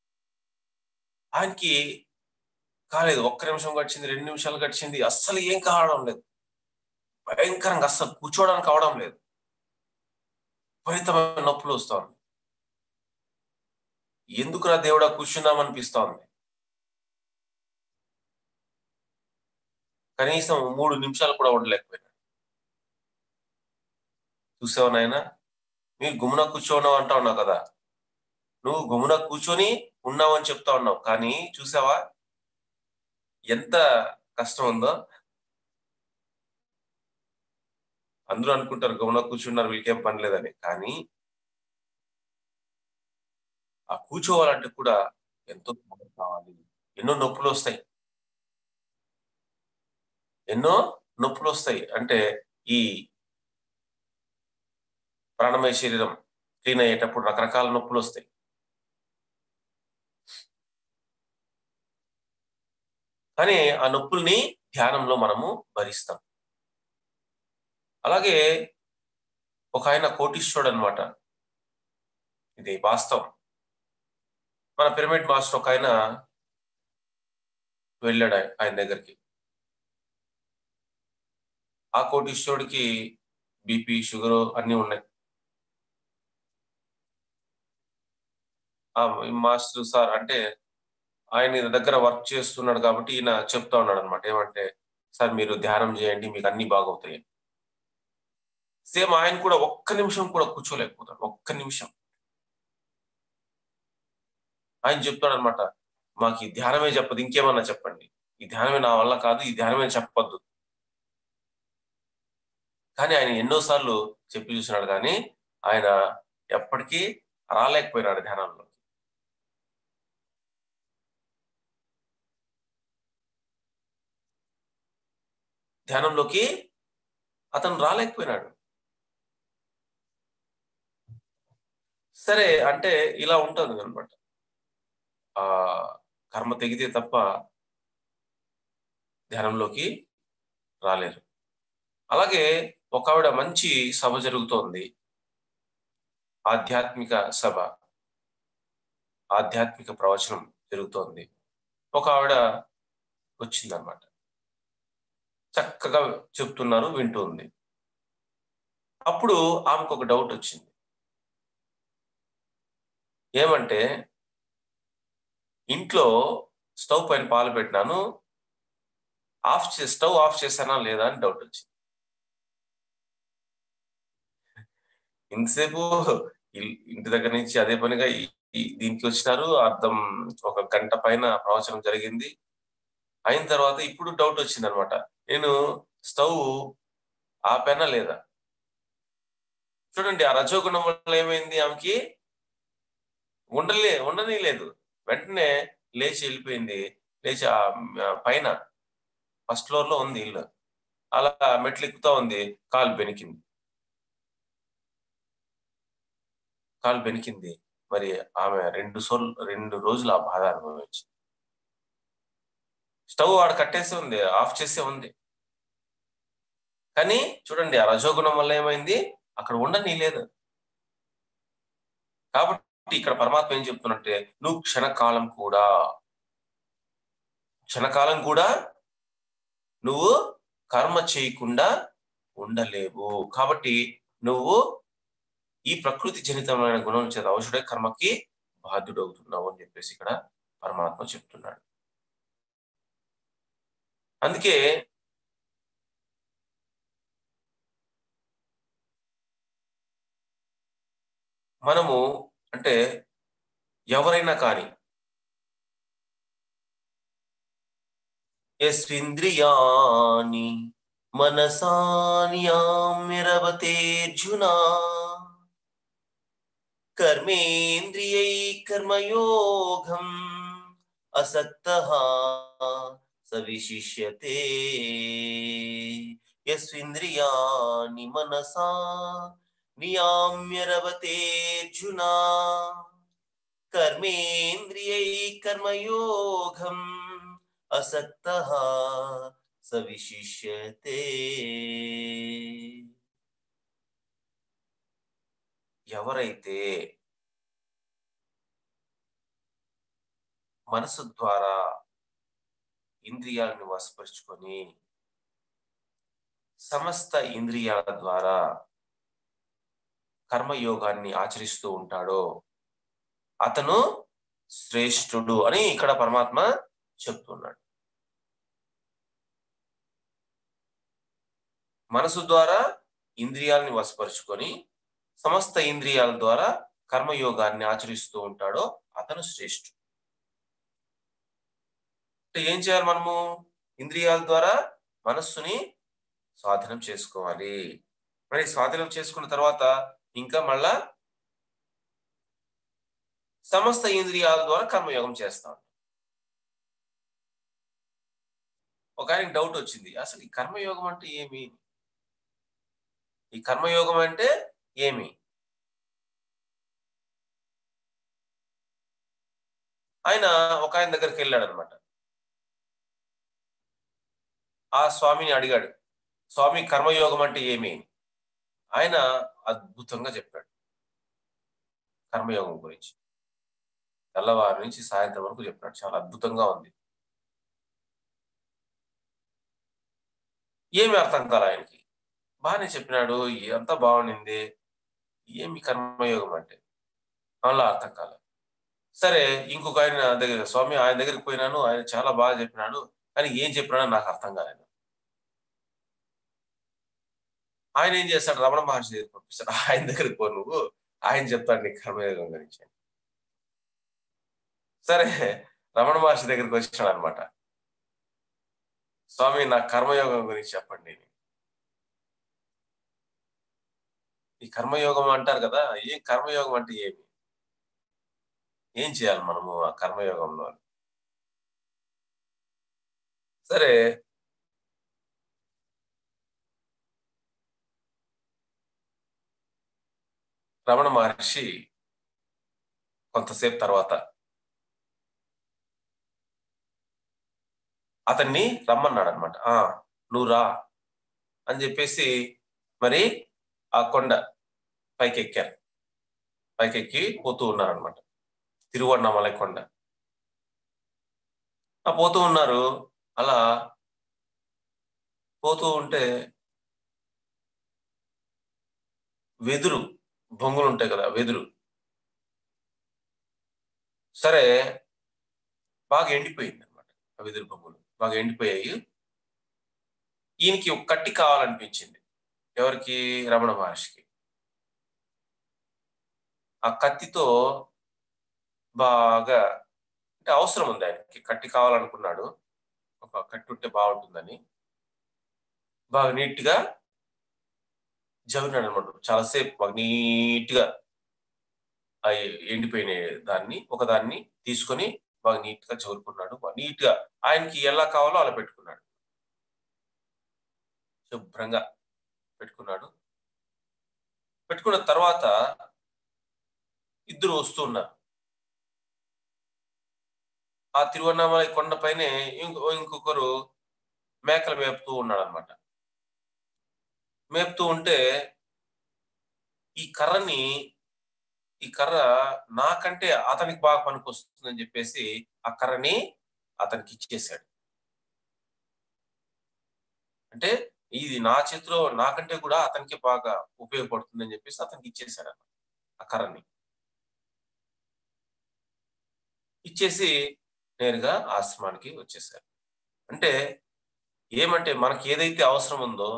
ఆయనకి కాలేదు ఒక్క నిమిషం గడిచింది రెండు నిమిషాలు గడిచింది అస్సలు ఏం కావడం లేదు భయంకరంగా అస్సలు కూర్చోవడానికి అవడం లేదు విపరీతమైన నొప్పులు వస్తా ఉంది ఎందుకు నా దేవుడా కూర్చున్నామనిపిస్తా ఉంది కనీసం మూడు నిమిషాలు కూడా ఉండలేకపోయినా చూసావు నాయన మీరు గుమ్మున కూర్చోన్నావు అంటా ఉన్నావు కదా నువ్వు గుమ్మున కూర్చొని ఉన్నావు అని చెప్తా ఉన్నావు కానీ చూసావా ఎంత కష్టం ఉందో అందరూ అనుకుంటారు గమన కూర్చున్నారు వీళ్ళకేం పని లేదని కానీ ఆ కూర్చోవాలంటే కూడా ఎంతో కావాలి ఎన్నో నొప్పులు వస్తాయి ఎన్నో నొప్పులు వస్తాయి అంటే ఈ ప్రాణమయ శరీరం క్లీన్ అయ్యేటప్పుడు రకరకాల నొప్పులు వస్తాయి కానీ ఆ నొప్పుల్ని ధ్యానంలో మనము భరిస్తాం అలాగే ఒక ఆయన కోటీశ్వరుడు అనమాట ఇది వాస్తవం మన పిరమిడ్ మాస్టర్ ఒక ఆయన వెళ్ళాడు ఆయన దగ్గరికి ఆ కోటీశ్వరుడికి బీపీ షుగర్ అన్నీ ఉన్నాయి ఆ మాస్టర్ సార్ అంటే ఆయన దగ్గర వర్క్ చేస్తున్నాడు కాబట్టి ఈయన చెప్తా ఉన్నాడు అనమాట ఏమంటే సార్ మీరు ధ్యానం చేయండి మీకు అన్ని బాగవుతాయి సేమ్ ఆయన కూడా ఒక్క నిమిషం కూడా కూర్చోలేకపోతాడు ఒక్క నిమిషం ఆయన చెప్తాడు అనమాట మాకు ఈ ధ్యానమే చెప్పదు ఇంకేమన్నా చెప్పండి ఈ ధ్యానమే నా వల్ల కాదు ఈ ధ్యానమే చెప్పొద్దు కానీ ఆయన ఎన్నోసార్లు చెప్పి చూసినాడు కానీ ఆయన ఎప్పటికీ రాలేకపోయినాడు ధ్యానంలో ధ్యానంలోకి అతను రాలేకపోయినాడు సరే అంటే ఇలా ఉంటుంది అనమాట ఆ కర్మ తెగితే తప్ప ధ్యానంలోకి రాలేరు అలాగే ఒక ఆవిడ మంచి సభ జరుగుతోంది ఆధ్యాత్మిక సభ ఆధ్యాత్మిక ప్రవచనం జరుగుతోంది ఒక ఆవిడ వచ్చిందనమాట చక్కగా చెప్తున్నారు వింటుంది అప్పుడు ఆమెకు ఒక డౌట్ వచ్చింది ఏమంటే ఇంట్లో స్టవ్ పైన పాలు పెట్టినాను ఆఫ్ చే స్టవ్ ఆఫ్ చేశానా లేదా అని డౌట్ వచ్చింది ఇంతసేపు ఇంటి దగ్గర నుంచి అదే పనిగా దీనికి వచ్చినారు అర్థం ఒక గంట పైన ప్రవచనం జరిగింది అయిన తర్వాత ఇప్పుడు డౌట్ వచ్చింది అనమాట నేను స్టవ్ ఆపానా లేదా చూడండి ఆ రజోగుణం వల్ల ఏమైంది ఆమెకి ఉండలే ఉండని లేదు వెంటనే లేచి వెళ్ళిపోయింది లేచి ఆ పైన ఫస్ట్ ఫ్లోర్ లో ఉంది ఇల్లు అలా మెట్లు ఎక్కుతా ఉంది కాలు బెనికింది కాలు బెనికింది మరి ఆమె రెండు సోల్ రెండు రోజులు ఆ బాధ అనుభవించింది స్టవ్ ఆడ కట్టేసి ఉంది ఆఫ్ చేసే ఉంది కానీ చూడండి ఆ రజోగుణం వల్ల ఏమైంది అక్కడ ఉండని లేదు కాబట్టి ఇక్కడ పరమాత్మ ఏం చెప్తున్నట్టే నువ్వు క్షణకాలం కూడా క్షణకాలం కూడా నువ్వు కర్మ చేయకుండా ఉండలేవు కాబట్టి నువ్వు ఈ ప్రకృతి జనితమైన గుణం చేత అవసరడే కర్మకి బాధ్యుడవుతున్నావు అని చెప్పేసి ఇక్కడ పరమాత్మ చెప్తున్నాడు అందుకే మనము అంటే ఎవరైనా కానీ యస్వింద్రియాని మనసానియామ్యరవతేర్జునా కర్మేంద్రియై కర్మయోగం అసక్త సవిశిష్యతే యస్వింద్రియాని మనసా నియామ్యరవతేర్జునా కర్మేంద్రియై కర్మయోగం అసక్త సవిశిష్యతే ఎవరైతే మనసు ద్వారా ఇంద్రియాలను వశపరుచుకొని సమస్త ఇంద్రియాల ద్వారా కర్మయోగాన్ని ఆచరిస్తూ ఉంటాడో అతను శ్రేష్ఠుడు అని ఇక్కడ పరమాత్మ చెప్తున్నాడు మనసు ద్వారా ఇంద్రియాలని వశపరుచుకొని సమస్త ఇంద్రియాల ద్వారా కర్మయోగాన్ని ఆచరిస్తూ ఉంటాడో అతను శ్రేష్ఠుడు అంటే ఏం చేయాలి మనము ఇంద్రియాల ద్వారా మనస్సుని స్వాధీనం చేసుకోవాలి మరి స్వాధీనం చేసుకున్న తర్వాత ఇంకా మళ్ళా సమస్త ఇంద్రియాల ద్వారా కర్మయోగం చేస్తాం ఒక ఆయనకి డౌట్ వచ్చింది అసలు ఈ కర్మయోగం అంటే ఏమి ఈ కర్మయోగం అంటే ఏమి ఆయన ఒక ఆయన దగ్గరికి వెళ్ళాడు అనమాట ఆ స్వామిని అడిగాడు స్వామి కర్మయోగం అంటే ఏమి ఆయన అద్భుతంగా చెప్పాడు కర్మయోగం గురించి తెల్లవారి నుంచి సాయంత్రం వరకు చెప్పాడు చాలా అద్భుతంగా ఉంది ఏమి అర్థం కాల ఆయనకి బాగానే చెప్పినాడు అంతా బాగుండింది ఏమి కర్మయోగం అంటే అలా అర్థం కాల సరే ఇంకొక ఆయన దగ్గర స్వామి ఆయన దగ్గరికి పోయినాను ఆయన చాలా బాగా చెప్పినాడు కానీ ఏం చెప్పినాడో నాకు అర్థం కాలేదు ఆయన ఏం చేస్తాడు రమణ మహర్షి దగ్గరికి పంపిస్తాడు ఆయన దగ్గరికి పో నువ్వు ఆయన చెప్తాడు నీ కర్మయోగం గురించి సరే రమణ మహర్షి దగ్గరికి వచ్చినాడు అనమాట స్వామి నా కర్మయోగం గురించి చెప్పండి ఈ కర్మయోగం అంటారు కదా ఏం కర్మయోగం అంటే ఏమి ఏం చేయాలి మనము ఆ కర్మయోగంలో సరే రమణ మహర్షి కొంతసేపు తర్వాత అతన్ని రమ్మన్నాడు అనమాట ఆ నువ్వు రా అని చెప్పేసి మరి ఆ కొండ పైకి ఎక్కారు పైకి ఎక్కి పోతూ ఉన్నారనమాట తిరువണ്ണామలై కొండ ఆ పోతూ ఉన్నారు అలా పోతూ ఉంటే వెదురు బొంగులు ఉంటాయి కదా వెదురు సరే బాగా ఎండిపోయింది అనమాట ఆ వెదురు బొంగులు బాగా ఎండిపోయాయి ఈయనకి ఒక కట్టి కావాలనిపించింది ఎవరికి రమణ మహర్షికి ఆ కత్తితో బాగా అంటే అవసరం ఉంది ఆయనకి కట్టి కావాలనుకున్నాడు ఒక కట్టి ఉంటే బాగుంటుందని బాగా నీట్గా జవినాడు అనమాట చాలాసేపు బాగా నీట్గా ఆ ఎండిపోయిన దాన్ని ఒకదాన్ని తీసుకొని బాగా నీట్గా చదువుకున్నాడు నీట్గా ఆయనకి ఎలా కావాలో అలా పెట్టుకున్నాడు శుభ్రంగా పెట్టుకున్నాడు పెట్టుకున్న తర్వాత ఇద్దరు వస్తూ ఉన్నారు ఆ తిరువన్నామలై కొండపైనే ఇంకో ఇంకొకరు మేకలు మేపుతూ ఉన్నాడు అనమాట మేపుతూ ఉంటే ఈ కర్రని ఈ కర్ర నాకంటే అతనికి బాగా పనికొస్తుందని చెప్పేసి ఆ కర్రని అతనికి ఇచ్చేసాడు అంటే ఇది నా చేతిలో నాకంటే కూడా అతనికి బాగా ఉపయోగపడుతుందని చెప్పేసి అతనికి ఇచ్చేసాడు అన్నమాట ఆ కర్రని ఇచ్చేసి నేరుగా ఆశ్రమానికి వచ్చేసారు అంటే ఏమంటే మనకి ఏదైతే అవసరం ఉందో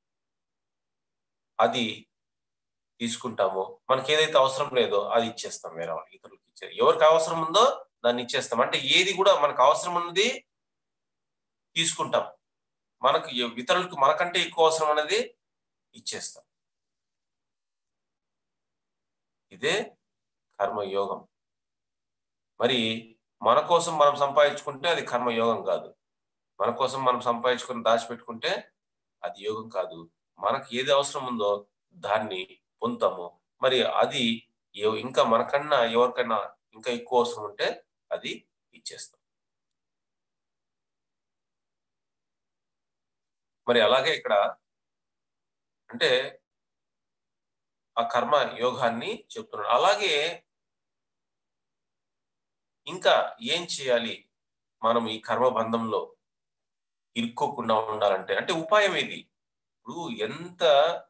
అది తీసుకుంటామో మనకి ఏదైతే అవసరం లేదో అది ఇచ్చేస్తాం వేరే వాళ్ళకి ఇతరులకు ఇచ్చారు ఎవరికి అవసరం ఉందో దాన్ని ఇచ్చేస్తాం అంటే ఏది కూడా మనకు అవసరం ఉన్నది తీసుకుంటాం మనకు ఇతరులకు మనకంటే ఎక్కువ అవసరం అనేది ఇచ్చేస్తాం ఇదే కర్మయోగం మరి మన కోసం మనం సంపాదించుకుంటే అది కర్మయోగం కాదు మన కోసం మనం సంపాదించుకుని దాచిపెట్టుకుంటే అది యోగం కాదు మనకు ఏది అవసరం ఉందో దాన్ని పొందుతాము మరి అది ఇంకా మనకన్నా ఎవరికైనా ఇంకా ఎక్కువ అవసరం ఉంటే అది ఇచ్చేస్తాం మరి అలాగే ఇక్కడ అంటే ఆ కర్మ యోగాన్ని చెప్తున్నాడు అలాగే ఇంకా ఏం చేయాలి మనం ఈ కర్మ బంధంలో ఇరుక్కోకుండా ఉండాలంటే అంటే ఉపాయం ఇది ఇప్పుడు ఎంత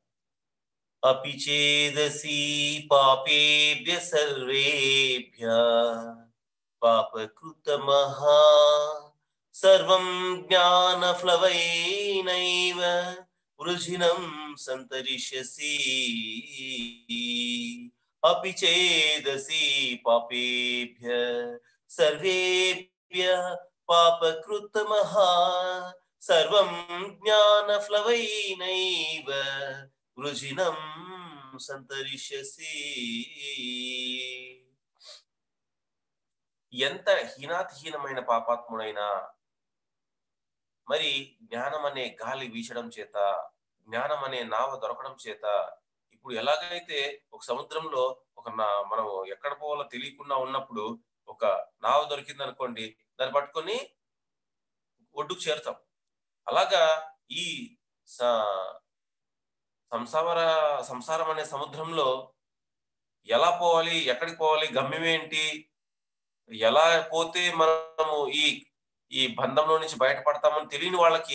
అపిచేదసి పాపేభ్య సర్వేభ్య పాపకృతమహా సర్వం జ్ఞానఫ్లవైనైవ వృజినం సంతరిష్యసి अपि चेदसि पापेभ्य सर्वेभ्य पापकृतमः सर्वं ज्ञानफ्लवैनैव वृजिनं సంతరిష్యసి ఎంత హీనాతిహీనమైన పాపాత్ముడైనా మరి జ్ఞానం అనే గాలి వీచడం చేత జ్ఞానం అనే నావ దొరకడం చేత ఇప్పుడు ఎలాగైతే ఒక సముద్రంలో ఒక నా మనం ఎక్కడ పోవాలో తెలియకుండా ఉన్నప్పుడు ఒక నావ దొరికింది అనుకోండి దాన్ని పట్టుకొని ఒడ్డుకు చేరుతాం అలాగా ఈ సంసార సంసారం అనే సముద్రంలో ఎలా పోవాలి ఎక్కడికి పోవాలి గమ్యం ఏంటి ఎలా పోతే మనము ఈ ఈ బంధంలో నుంచి బయటపడతామని తెలియని వాళ్ళకి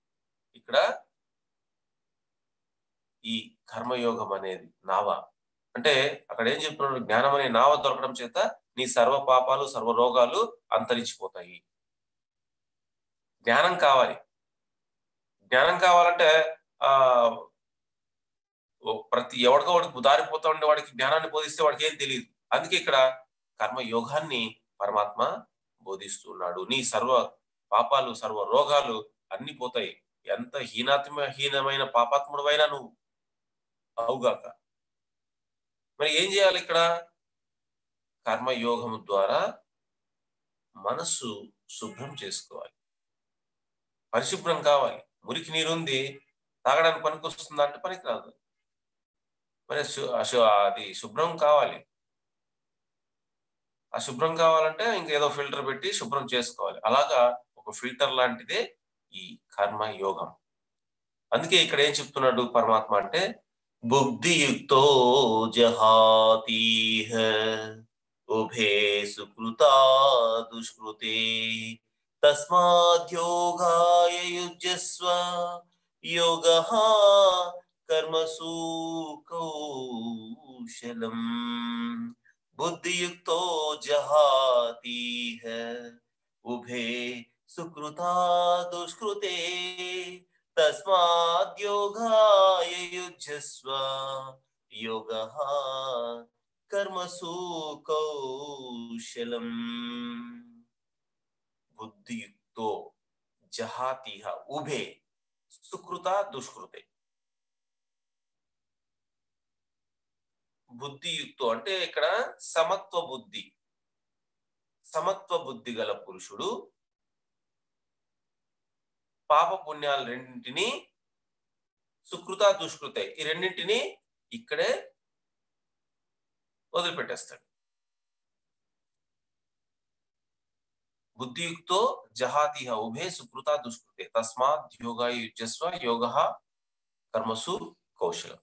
ఇక్కడ ఈ కర్మయోగం అనేది నావ అంటే అక్కడ ఏం చెప్తున్నాడు జ్ఞానం అనే నావ దొరకడం చేత నీ సర్వ పాపాలు సర్వ రోగాలు అంతరించిపోతాయి జ్ఞానం కావాలి జ్ఞానం కావాలంటే ఆ ఓ ప్రతి ఎవడికో వాడికి దారిపోతా ఉండే వాడికి జ్ఞానాన్ని బోధిస్తే వాడికి ఏం తెలియదు అందుకే ఇక్కడ కర్మ యోగాన్ని పరమాత్మ బోధిస్తున్నాడు నీ సర్వ పాపాలు సర్వ రోగాలు అన్ని పోతాయి ఎంత హీనాత్మ హీనమైన పాపాత్ముడువైనా నువ్వు అవుగాక మరి ఏం చేయాలి ఇక్కడ కర్మయోగము ద్వారా మనస్సు శుభ్రం చేసుకోవాలి పరిశుభ్రం కావాలి మురికి నీరుంది తాగడానికి పనికి వస్తుందా అంటే పనికి రాదు మరి శు- అశు- అది శుభ్రం కావాలి ఆ శుభ్రం కావాలంటే ఇంకేదో ఫిల్టర్ పెట్టి శుభ్రం చేసుకోవాలి అలాగా ఒక ఫిల్టర్ లాంటిదే ఈ కర్మ యోగం అందుకే ఇక్కడ ఏం చెప్తున్నాడు పరమాత్మ అంటే బుద్ధియుక్తో జహాతీహ ఉభే సుకృతా దుష్కృతే తస్మాద్యోగాయ యుజ్యస్వ యోగ కర్మసు కౌశలం బుద్ధియుక్తో జహాతీహ ఉభే సుకృతా దుష్కృతే తస్మాద్యోగాయ యుజ్యస్వ యోగ కర్మసు కౌశలం బుద్ధియుక్తో జహాతిహ ఉభే సుకృత దుష్కృతే బుద్ధియుక్తో అంటే ఇక్కడ సమత్వ బుద్ధి సమత్వ బుద్ధి గల పురుషుడు పాప పుణ్యాలు రెండింటిని సుకృత దుష్కృతే ఈ రెండింటిని ఇక్కడే వదిలిపెట్టేస్తాడు బుద్ధియుక్తో జహాతిహ ఉభే సుకృత దుష్కృతే తస్మాత్ యోగా యుజస్వ యోగ కర్మసు కౌశలం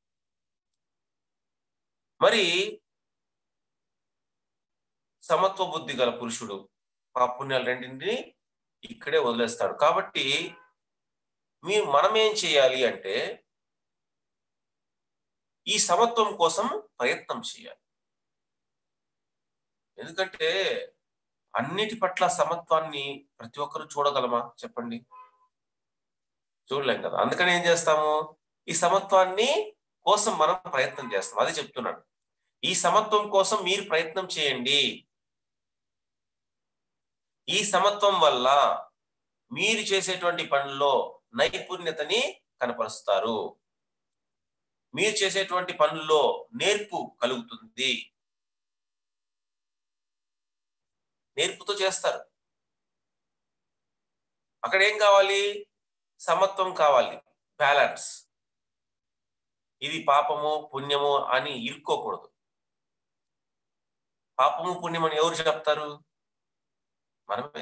మరి సమత్వ బుద్ధి గల పురుషుడు పాపుణ్యాలు రెండింటిని ఇక్కడే వదిలేస్తాడు కాబట్టి మీరు మనం ఏం చేయాలి అంటే ఈ సమత్వం కోసం ప్రయత్నం చేయాలి ఎందుకంటే అన్నిటి పట్ల సమత్వాన్ని ప్రతి ఒక్కరు చూడగలమా చెప్పండి చూడలేం కదా అందుకని ఏం చేస్తాము ఈ సమత్వాన్ని కోసం మనం ప్రయత్నం చేస్తాం అది చెప్తున్నాడు ఈ సమత్వం కోసం మీరు ప్రయత్నం చేయండి ఈ సమత్వం వల్ల మీరు చేసేటువంటి పనుల్లో నైపుణ్యతని కనపరుస్తారు మీరు చేసేటువంటి పనుల్లో నేర్పు కలుగుతుంది నేర్పుతో చేస్తారు అక్కడ ఏం కావాలి సమత్వం కావాలి బ్యాలెన్స్ ఇది పాపము పుణ్యము అని ఇరుక్కోకూడదు పాపము పుణ్యం అని ఎవరు చెప్తారు మనమే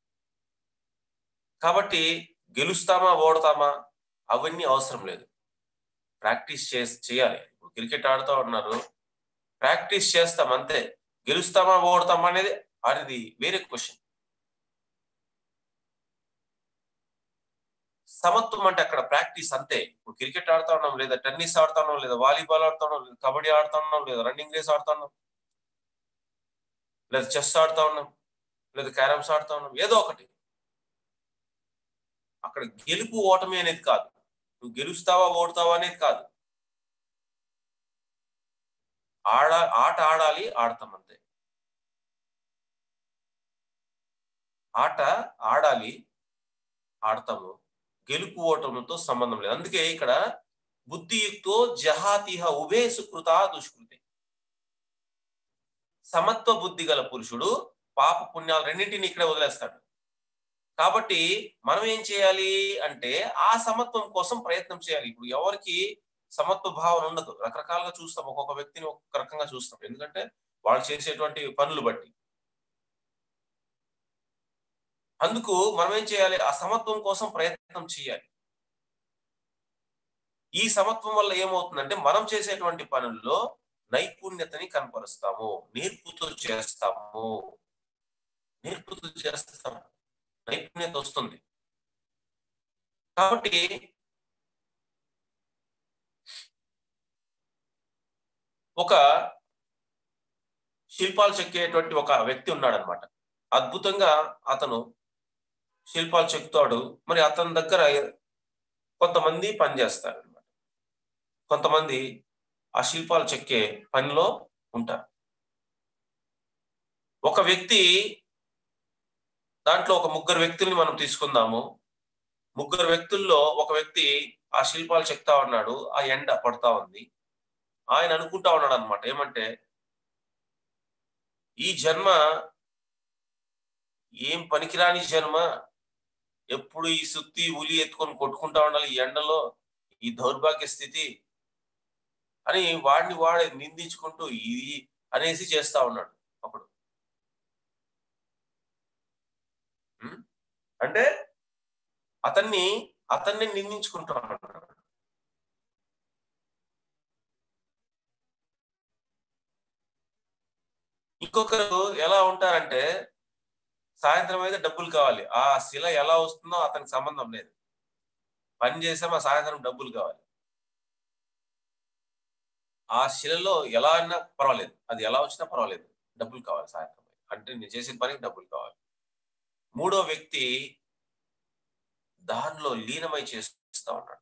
కాబట్టి గెలుస్తామా ఓడతామా అవన్నీ అవసరం లేదు ప్రాక్టీస్ చే చేయాలి ఇప్పుడు క్రికెట్ ఆడుతూ ఉన్నారు ప్రాక్టీస్ చేస్తాం అంతే గెలుస్తామా ఓడతామా అనేది అది వేరే క్వశ్చన్ సమత్వం అంటే అక్కడ ప్రాక్టీస్ అంతే ఇప్పుడు క్రికెట్ ఆడుతా ఉన్నాం లేదా టెన్నిస్ ఆడుతా ఉన్నాం లేదా వాలీబాల్ ఆడుతా ఉన్నాం లేదా కబడ్డీ ఆడుతా ఉన్నాం లేదా రన్నింగ్ రేస్ ఆడుతా ఉన్నాం లేదా చెస్ ఆడుతా ఉన్నాం లేదా క్యారమ్స్ ఆడుతా ఉన్నాం ఏదో ఒకటి అక్కడ గెలుపు ఓటమి అనేది కాదు నువ్వు గెలుస్తావా ఓడతావా అనేది కాదు ఆడ ఆట ఆడాలి ఆడతాం అంతే ఆట ఆడాలి ఆడతాము గెలుపు ఓటములతో సంబంధం లేదు అందుకే ఇక్కడ బుద్ధియుక్తో జహాతిహ ఉభే సుకృత దుష్కృతి సమత్వ బుద్ధి గల పురుషుడు పాప పుణ్యాలు రెండింటిని ఇక్కడే వదిలేస్తాడు కాబట్టి మనం ఏం చేయాలి అంటే ఆ సమత్వం కోసం ప్రయత్నం చేయాలి ఇప్పుడు ఎవరికి సమత్వ భావన ఉండదు రకరకాలుగా చూస్తాం ఒక్కొక్క వ్యక్తిని ఒక్కొక్క రకంగా చూస్తాం ఎందుకంటే వాళ్ళు చేసేటువంటి పనులు బట్టి అందుకు మనం ఏం చేయాలి ఆ సమత్వం కోసం ప్రయత్నం చేయాలి ఈ సమత్వం వల్ల ఏమవుతుందంటే మనం చేసేటువంటి పనుల్లో నైపుణ్యతని కనపరుస్తాము నేర్పుతో చేస్తాము నేర్పుతో చేస్తాము నైపుణ్యత వస్తుంది కాబట్టి ఒక శిల్పాలు చెక్కేటువంటి ఒక వ్యక్తి ఉన్నాడనమాట అద్భుతంగా అతను శిల్పాలు చెక్కుతాడు మరి అతని దగ్గర కొంతమంది పనిచేస్తారు అనమాట కొంతమంది ఆ శిల్పాలు చెక్కే పనిలో ఉంటారు ఒక వ్యక్తి దాంట్లో ఒక ముగ్గురు వ్యక్తుల్ని మనం తీసుకుందాము ముగ్గురు వ్యక్తుల్లో ఒక వ్యక్తి ఆ శిల్పాలు చెక్తా ఉన్నాడు ఆ ఎండ పడతా ఉంది ఆయన అనుకుంటా ఉన్నాడు అనమాట ఏమంటే ఈ జన్మ ఏం పనికిరాని జన్మ ఎప్పుడు ఈ సుత్తి ఉలి ఎత్తుకొని కొట్టుకుంటా ఉండాలి ఈ ఎండలో ఈ దౌర్భాగ్య స్థితి అని వాడిని వాడే నిందించుకుంటూ ఇది అనేసి చేస్తా ఉన్నాడు అప్పుడు ఉం? అంటే అతన్ని అతన్ని నిందించుకుంటా ఉన్నాడు ఇంకొకరు ఎలా ఉంటారంటే సాయంత్రం అయితే డబ్బులు కావాలి ఆ శిల ఎలా వస్తుందో అతనికి సంబంధం లేదు పని చేసామా సాయంత్రం డబ్బులు కావాలి ఆ శిలలో ఎలా అయినా పర్వాలేదు అది ఎలా వచ్చినా పర్వాలేదు డబ్బులు కావాలి సాయంత్రం అంటే నేను చేసిన పనికి డబ్బులు కావాలి మూడో వ్యక్తి దానిలో లీనమై చేస్తా ఉన్నాడు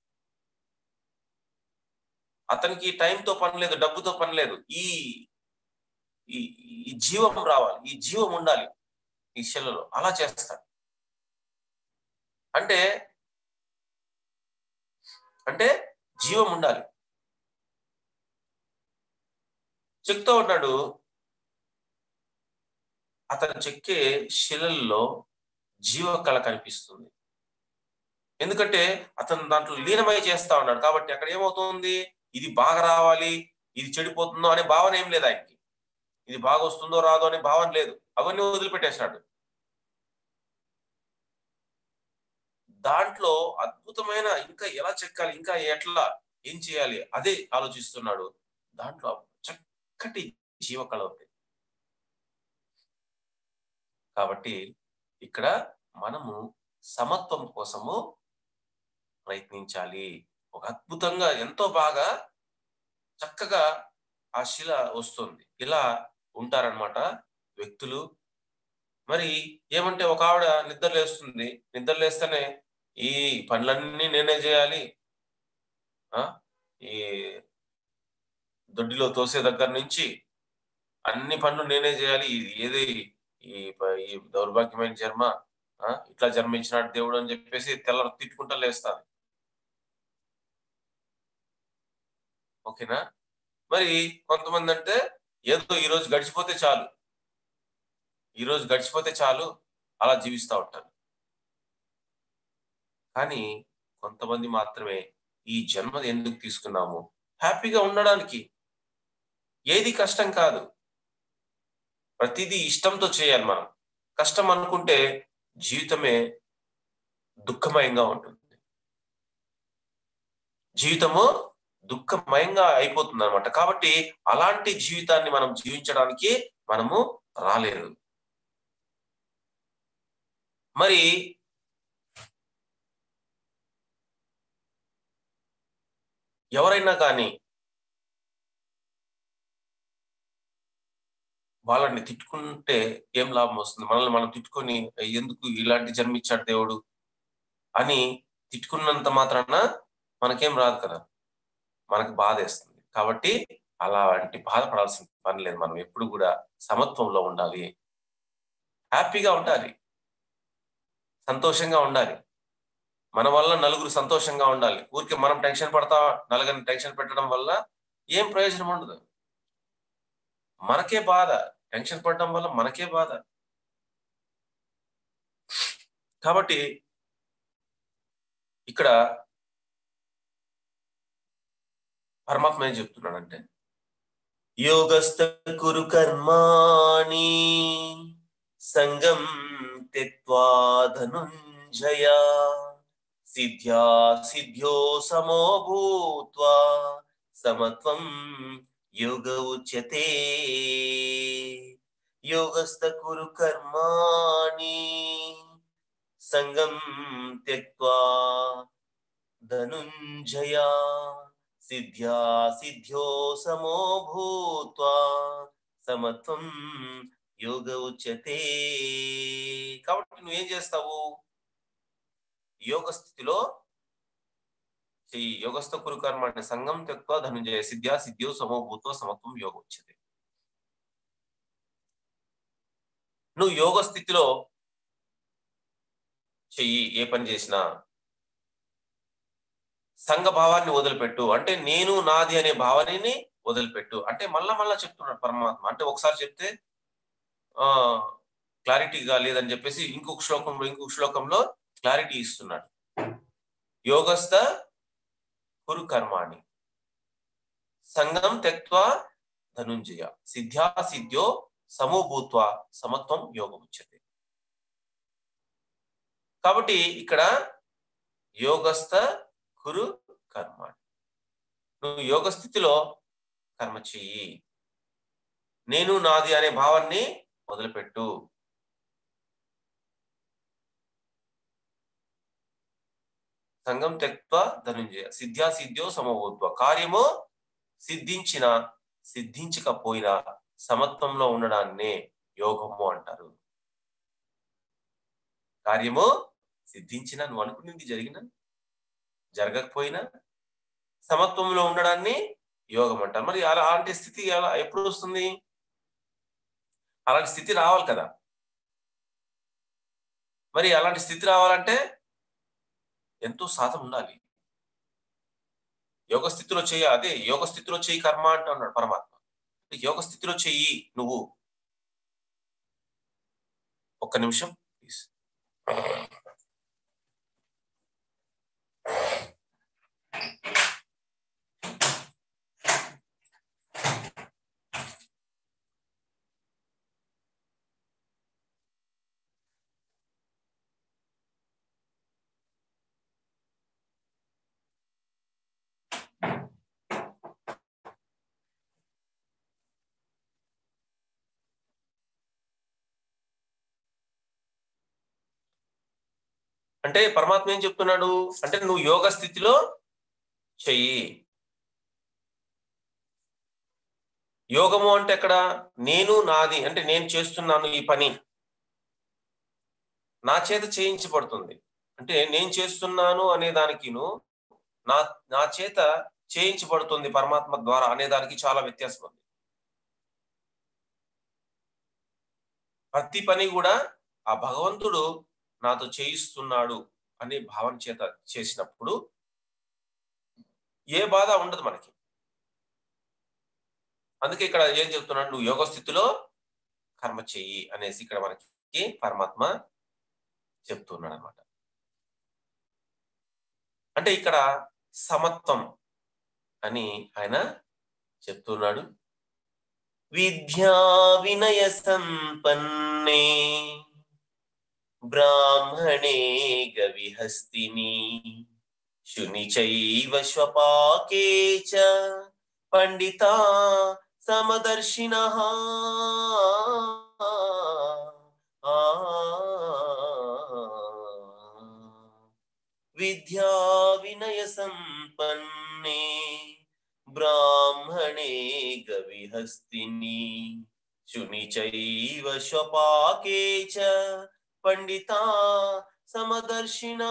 అతనికి టైంతో పని లేదు డబ్బుతో పని లేదు ఈ ఈ ఈ జీవం రావాలి ఈ జీవం ఉండాలి ఈ శిలలో అలా చేస్తాడు అంటే అంటే జీవం ఉండాలి చెక్తూ ఉన్నాడు అతను చెక్కే శిలల్లో జీవ కళ కనిపిస్తుంది ఎందుకంటే అతను దాంట్లో లీనమై చేస్తా ఉన్నాడు కాబట్టి అక్కడ ఏమవుతుంది ఇది బాగా రావాలి ఇది చెడిపోతుందో అనే భావన ఏం లేదు ఆయనకి ఇది బాగా వస్తుందో రాదో అనే భావన లేదు అవన్నీ వదిలిపెట్టేశాడు దాంట్లో అద్భుతమైన ఇంకా ఎలా చెక్కాలి ఇంకా ఎట్లా ఏం చేయాలి అదే ఆలోచిస్తున్నాడు దాంట్లో చక్కటి జీవకళ ఉంది కాబట్టి ఇక్కడ మనము సమత్వం కోసము ప్రయత్నించాలి ఒక అద్భుతంగా ఎంతో బాగా చక్కగా ఆ శిల వస్తుంది ఇలా ఉంటారనమాట వ్యక్తులు మరి ఏమంటే ఒక ఆవిడ నిద్ర లేస్తుంది నిద్ర లేస్తేనే ఈ పనులన్నీ నేనే చేయాలి ఆ ఈ దొడ్డిలో తోసే దగ్గర నుంచి అన్ని పనులు నేనే చేయాలి ఇది ఏది ఈ ప- ఈ దౌర్భాగ్యమైన జన్మ ఆ ఇట్లా జన్మించినాడు దేవుడు అని చెప్పేసి తెల్ల తిట్టుకుంటా లేస్తాను ఓకేనా మరి కొంతమంది అంటే ఏదో ఈ రోజు గడిచిపోతే చాలు ఈ రోజు గడిచిపోతే చాలు అలా జీవిస్తూ ఉంటారు కానీ కొంతమంది మాత్రమే ఈ జన్మ ఎందుకు తీసుకున్నాము హ్యాపీగా ఉండడానికి ఏది కష్టం కాదు ప్రతిదీ ఇష్టంతో చేయాలి మనం కష్టం అనుకుంటే జీవితమే దుఃఖమయంగా ఉంటుంది జీవితము దుఃఖమయంగా అయిపోతుంది అనమాట కాబట్టి అలాంటి జీవితాన్ని మనం జీవించడానికి మనము రాలేదు మరి ఎవరైనా కానీ వాళ్ళని తిట్టుకుంటే ఏం లాభం వస్తుంది మనల్ని మనం తిట్టుకొని ఎందుకు ఇలాంటి జన్మించాడు దేవుడు అని తిట్టుకున్నంత మాత్రాన మనకేం రాదు కదా మనకు బాధ వేస్తుంది కాబట్టి అలాంటి బాధపడాల్సిన పని లేదు మనం ఎప్పుడు కూడా సమత్వంలో ఉండాలి హ్యాపీగా ఉండాలి సంతోషంగా ఉండాలి మన వల్ల నలుగురు సంతోషంగా ఉండాలి ఊరికి మనం టెన్షన్ పడతా నలుగురిని టెన్షన్ పెట్టడం వల్ల ఏం ప్రయోజనం ఉండదు మనకే బాధ టెన్షన్ పడడం వల్ల మనకే బాధ కాబట్టి ఇక్కడ పరమాత్మ ఏం చెప్తున్నాడంటే యోగస్థ కురు కర్మాణి సంగం త్యక్వా ధనుంజయ సిద్ధ్యా సిద్ధ్యో సమో భూత్వా సమత్వం యోగ ఉచ్యతే యోగస్థ కురు కర్మాణి సంగం త్యక్వా ధనుంజయ సిద్ధ్యా సిద్ధ్యో సమో భూత్వా సమత్వం యోగ ఉచ్యతే కాబట్టి నువ్వేం చేస్తావు యోగ స్థితిలో ఈ యోగస్థ కురు కర్మ అంటే సంగం తెక్వ ధనుంజయ సిద్ధ్యా సిద్ధ్యో సమో భూత్వ సమత్వం యోగ ఉచ్యతే నువ్వు యోగ స్థితిలో చెయ్యి ఏ పని చేసినా సంఘ భావాన్ని వదిలిపెట్టు అంటే నేను నాది అనే భావనని వదిలిపెట్టు అంటే మళ్ళా మళ్ళా చెప్తున్నాడు పరమాత్మ అంటే ఒకసారి చెప్తే ఆ క్లారిటీగా లేదని చెప్పేసి ఇంకొక శ్లోకంలో ఇంకొక శ్లోకంలో క్లారిటీ ఇస్తున్నాడు యోగస్థ కురు కర్మాణి సంగం తెక్వా ధనుంజయ సిద్ధ్యా సిద్ధ్యో సమూభూత్వ సమత్వం యోగముచ్యతే కాబట్టి ఇక్కడ యోగస్థ కురు కర్మ నువ్వు యోగ స్థితిలో కర్మ చెయ్యి నేను నాది అనే భావాన్ని మొదలుపెట్టు సంగం తెక్వ ధనుంజయ సిద్ధ్యా సిద్ధ్యో సమభూత్వ కార్యము సిద్ధించిన సిద్ధించకపోయినా సమత్వంలో ఉండడాన్నే యోగము అంటారు కార్యము సిద్ధించిన నువ్వు అనుకున్నది జరిగిన జరగకపోయినా సమత్వంలో ఉండడాన్ని యోగం అంటారు మరి అలా అలాంటి స్థితి ఎలా ఎప్పుడు వస్తుంది అలాంటి స్థితి రావాలి కదా మరి అలాంటి స్థితి రావాలంటే ఎంతో సాధన ఉండాలి యోగ స్థితిలో చెయ్యి అదే యోగ స్థితిలో చెయ్యి కర్మ అంటూ ఉన్నాడు పరమాత్మ యోగ స్థితిలో చెయ్యి నువ్వు ఒక్క నిమిషం ప్లీజ్ అంటే పరమాత్మ ఏం చెప్తున్నాడు అంటే నువ్వు యోగ స్థితిలో చెయ్యి యోగము అంటే ఎక్కడ నేను నాది అంటే నేను చేస్తున్నాను ఈ పని నా చేత చేయించబడుతుంది అంటే నేను చేస్తున్నాను అనే దానికిను నా నా చేత చేయించబడుతుంది పరమాత్మ ద్వారా అనే దానికి చాలా వ్యత్యాసం ఉంది ప్రతి పని కూడా ఆ భగవంతుడు నాతో చేయిస్తున్నాడు అనే భావన చేత చేసినప్పుడు ఏ బాధ ఉండదు మనకి అందుకే ఇక్కడ ఏం చెప్తున్నాడు నువ్వు యోగ స్థితిలో కర్మ చెయ్యి అనేసి ఇక్కడ మనకి పరమాత్మ చెప్తున్నాడు అనమాట అంటే ఇక్కడ సమత్వం అని ఆయన చెప్తున్నాడు విద్యా వినయ సంపన్నే బ్రాహ్మణే గవిహస్తిని శుని చైవ శ్వపాకే చ పండిత సమదర్శిన విద్యా వినయ సంపన్నే బ్రాహ్మణే గవిహస్తిని శుని చైవ శ్వపాకే చ పండిత సమదర్శిన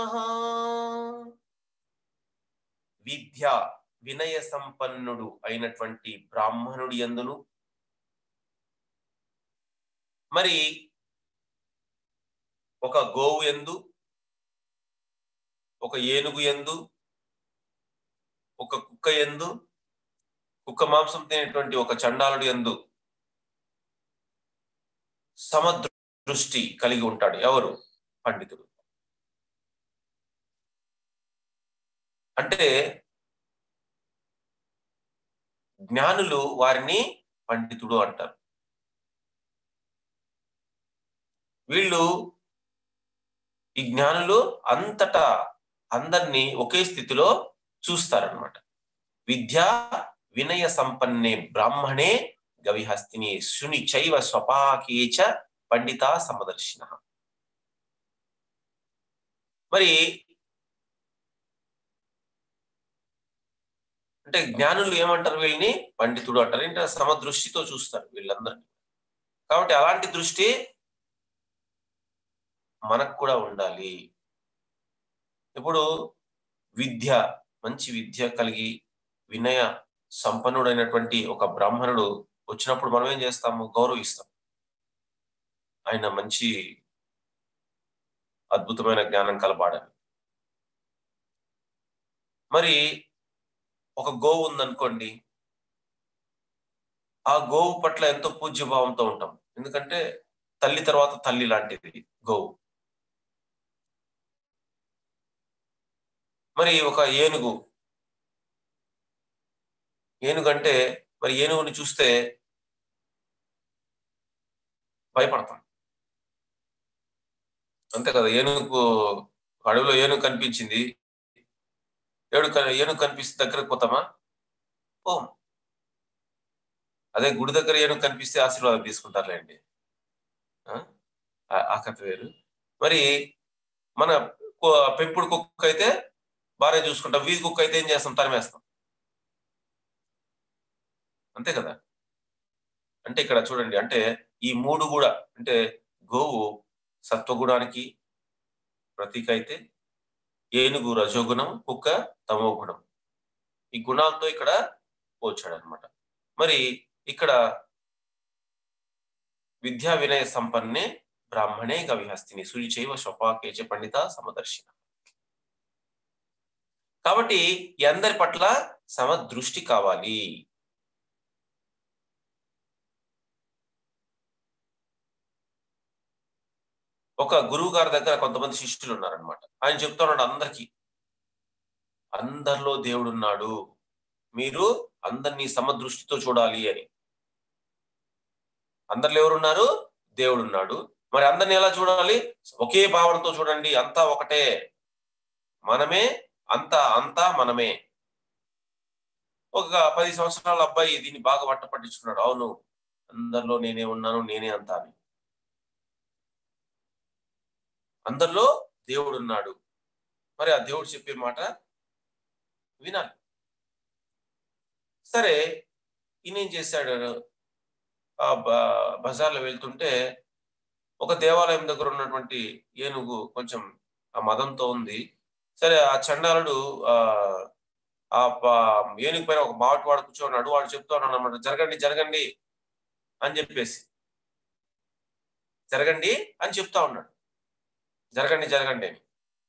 విద్య వినయ సంపన్నుడు అయినటువంటి బ్రాహ్మణుడి ఎందును మరి ఒక గోవు ఎందు ఒక ఏనుగు ఎందు ఒక కుక్క ఎందు కుక్క మాంసం తినేటువంటి ఒక చండాలుడు ఎందు సమదృష్టి కలిగి ఉంటాడు ఎవరు పండితుడు అంటే జ్ఞానులు వారిని పండితుడు అంటారు వీళ్ళు ఈ జ్ఞానులు అంతటా అందరినీ ఒకే స్థితిలో చూస్తారనమాట విద్యా వినయ సంపన్నే బ్రాహ్మణే గవిహస్తిని శుని చైవ స్వపాకేచ పండిత సమదర్శిన మరి అంటే జ్ఞానులు ఏమంటారు వీళ్ళని పండితుడు అంటారు ఏంటంటే సమదృష్టితో చూస్తారు వీళ్ళందరినీ కాబట్టి అలాంటి దృష్టి మనకు కూడా ఉండాలి ఇప్పుడు విద్య మంచి విద్య కలిగి వినయ సంపన్నుడైనటువంటి ఒక బ్రాహ్మణుడు వచ్చినప్పుడు మనం ఏం చేస్తాము గౌరవిస్తాం ఆయన మంచి అద్భుతమైన జ్ఞానం కలపాడని మరి ఒక గోవు ఉందనుకోండి ఆ గోవు పట్ల ఎంతో పూజ్యభావంతో ఉంటాం ఎందుకంటే తల్లి తర్వాత తల్లి లాంటిది గోవు మరి ఒక ఏనుగు ఏనుగంటే మరి ఏనుగుని చూస్తే భయపడతాం అంతే కదా ఏనుగు అడవిలో ఏనుగు కనిపించింది ఏడు ఏనుగు కనిపిస్తే దగ్గరకు పోతామా ఓం అదే గుడి దగ్గర ఏనుగు కనిపిస్తే ఆశీర్వాదం తీసుకుంటారులేండి ఆ కథ వేరు మరి మన పెంపుడు కుక్క అయితే బాగా చూసుకుంటాం వీధి కుక్క అయితే ఏం చేస్తాం తరిమేస్తాం అంతే కదా అంటే ఇక్కడ చూడండి అంటే ఈ మూడు కూడా అంటే గోవు సత్వగుణానికి ప్రతీక అయితే ఏనుగు రజోగుణం కుక్క తమో గుణం ఈ గుణాలతో ఇక్కడ పోల్చాడు అనమాట మరి ఇక్కడ విద్యా వినయ సంపన్నే బ్రాహ్మణే గవిహస్తిని సురిచైవ స్వపాకేచ పండిత సమదర్శిన కాబట్టి ఈ అందరి పట్ల సమదృష్టి కావాలి ఒక గురువు గారి దగ్గర కొంతమంది శిష్యులు ఉన్నారనమాట ఆయన చెప్తున్నాడు అందరికీ అందరిలో దేవుడున్నాడు మీరు అందరినీ సమదృష్టితో చూడాలి అని అందరిలో ఎవరున్నారు దేవుడున్నాడు మరి అందరిని ఎలా చూడాలి ఒకే భావనతో చూడండి అంతా ఒకటే మనమే అంతా అంతా మనమే ఒక పది సంవత్సరాల అబ్బాయి దీన్ని బాగా వంట పట్టించుకున్నాడు అవును అందరిలో నేనే ఉన్నాను నేనే అంతా అని అందరిలో దేవుడు ఉన్నాడు మరి ఆ దేవుడు చెప్పే మాట వినాలి సరే ఈయన ఏం చేశాడు ఆ బజార్లో వెళ్తుంటే ఒక దేవాలయం దగ్గర ఉన్నటువంటి ఏనుగు కొంచెం ఆ మదంతో ఉంది సరే ఆ చండాలుడు ఆ ఆ ఏనుగు పైన ఒక మావటి వాడు కూర్చోన్నాడు వాడు చెప్తా ఉన్నాడు అనమాట జరగండి జరగండి అని చెప్పేసి జరగండి అని చెప్తా ఉన్నాడు జరగండి జరగండి అని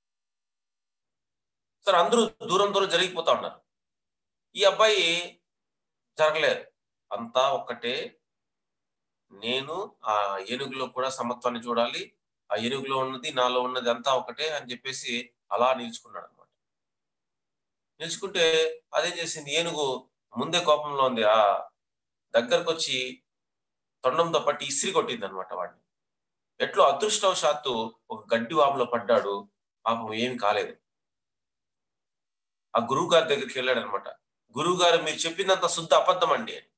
సరే అందరూ దూరం దూరం జరిగిపోతా ఉన్నారు ఈ అబ్బాయి జరగలేదు అంతా ఒక్కటే నేను ఆ ఏనుగులో కూడా సమత్వాన్ని చూడాలి ఆ ఏనుగులో ఉన్నది నాలో ఉన్నది అంతా ఒకటే అని చెప్పేసి అలా నిల్చుకున్నాడు అనమాట నిల్చుకుంటే అదేం చేసింది ఏనుగు ముందే కోపంలో ఉంది ఆ దగ్గరకు వచ్చి తొండంతో పట్టి ఇసిరి కొట్టింది అనమాట వాడిని ఎట్లో అదృష్టవశాత్తు ఒక గడ్డి వాపులో పడ్డాడు పాపం ఏమి కాలేదు ఆ గురువు గారి దగ్గరికి వెళ్ళాడు అనమాట గురువు గారు మీరు చెప్పిందంత శుద్ధ అబద్ధం అండి అని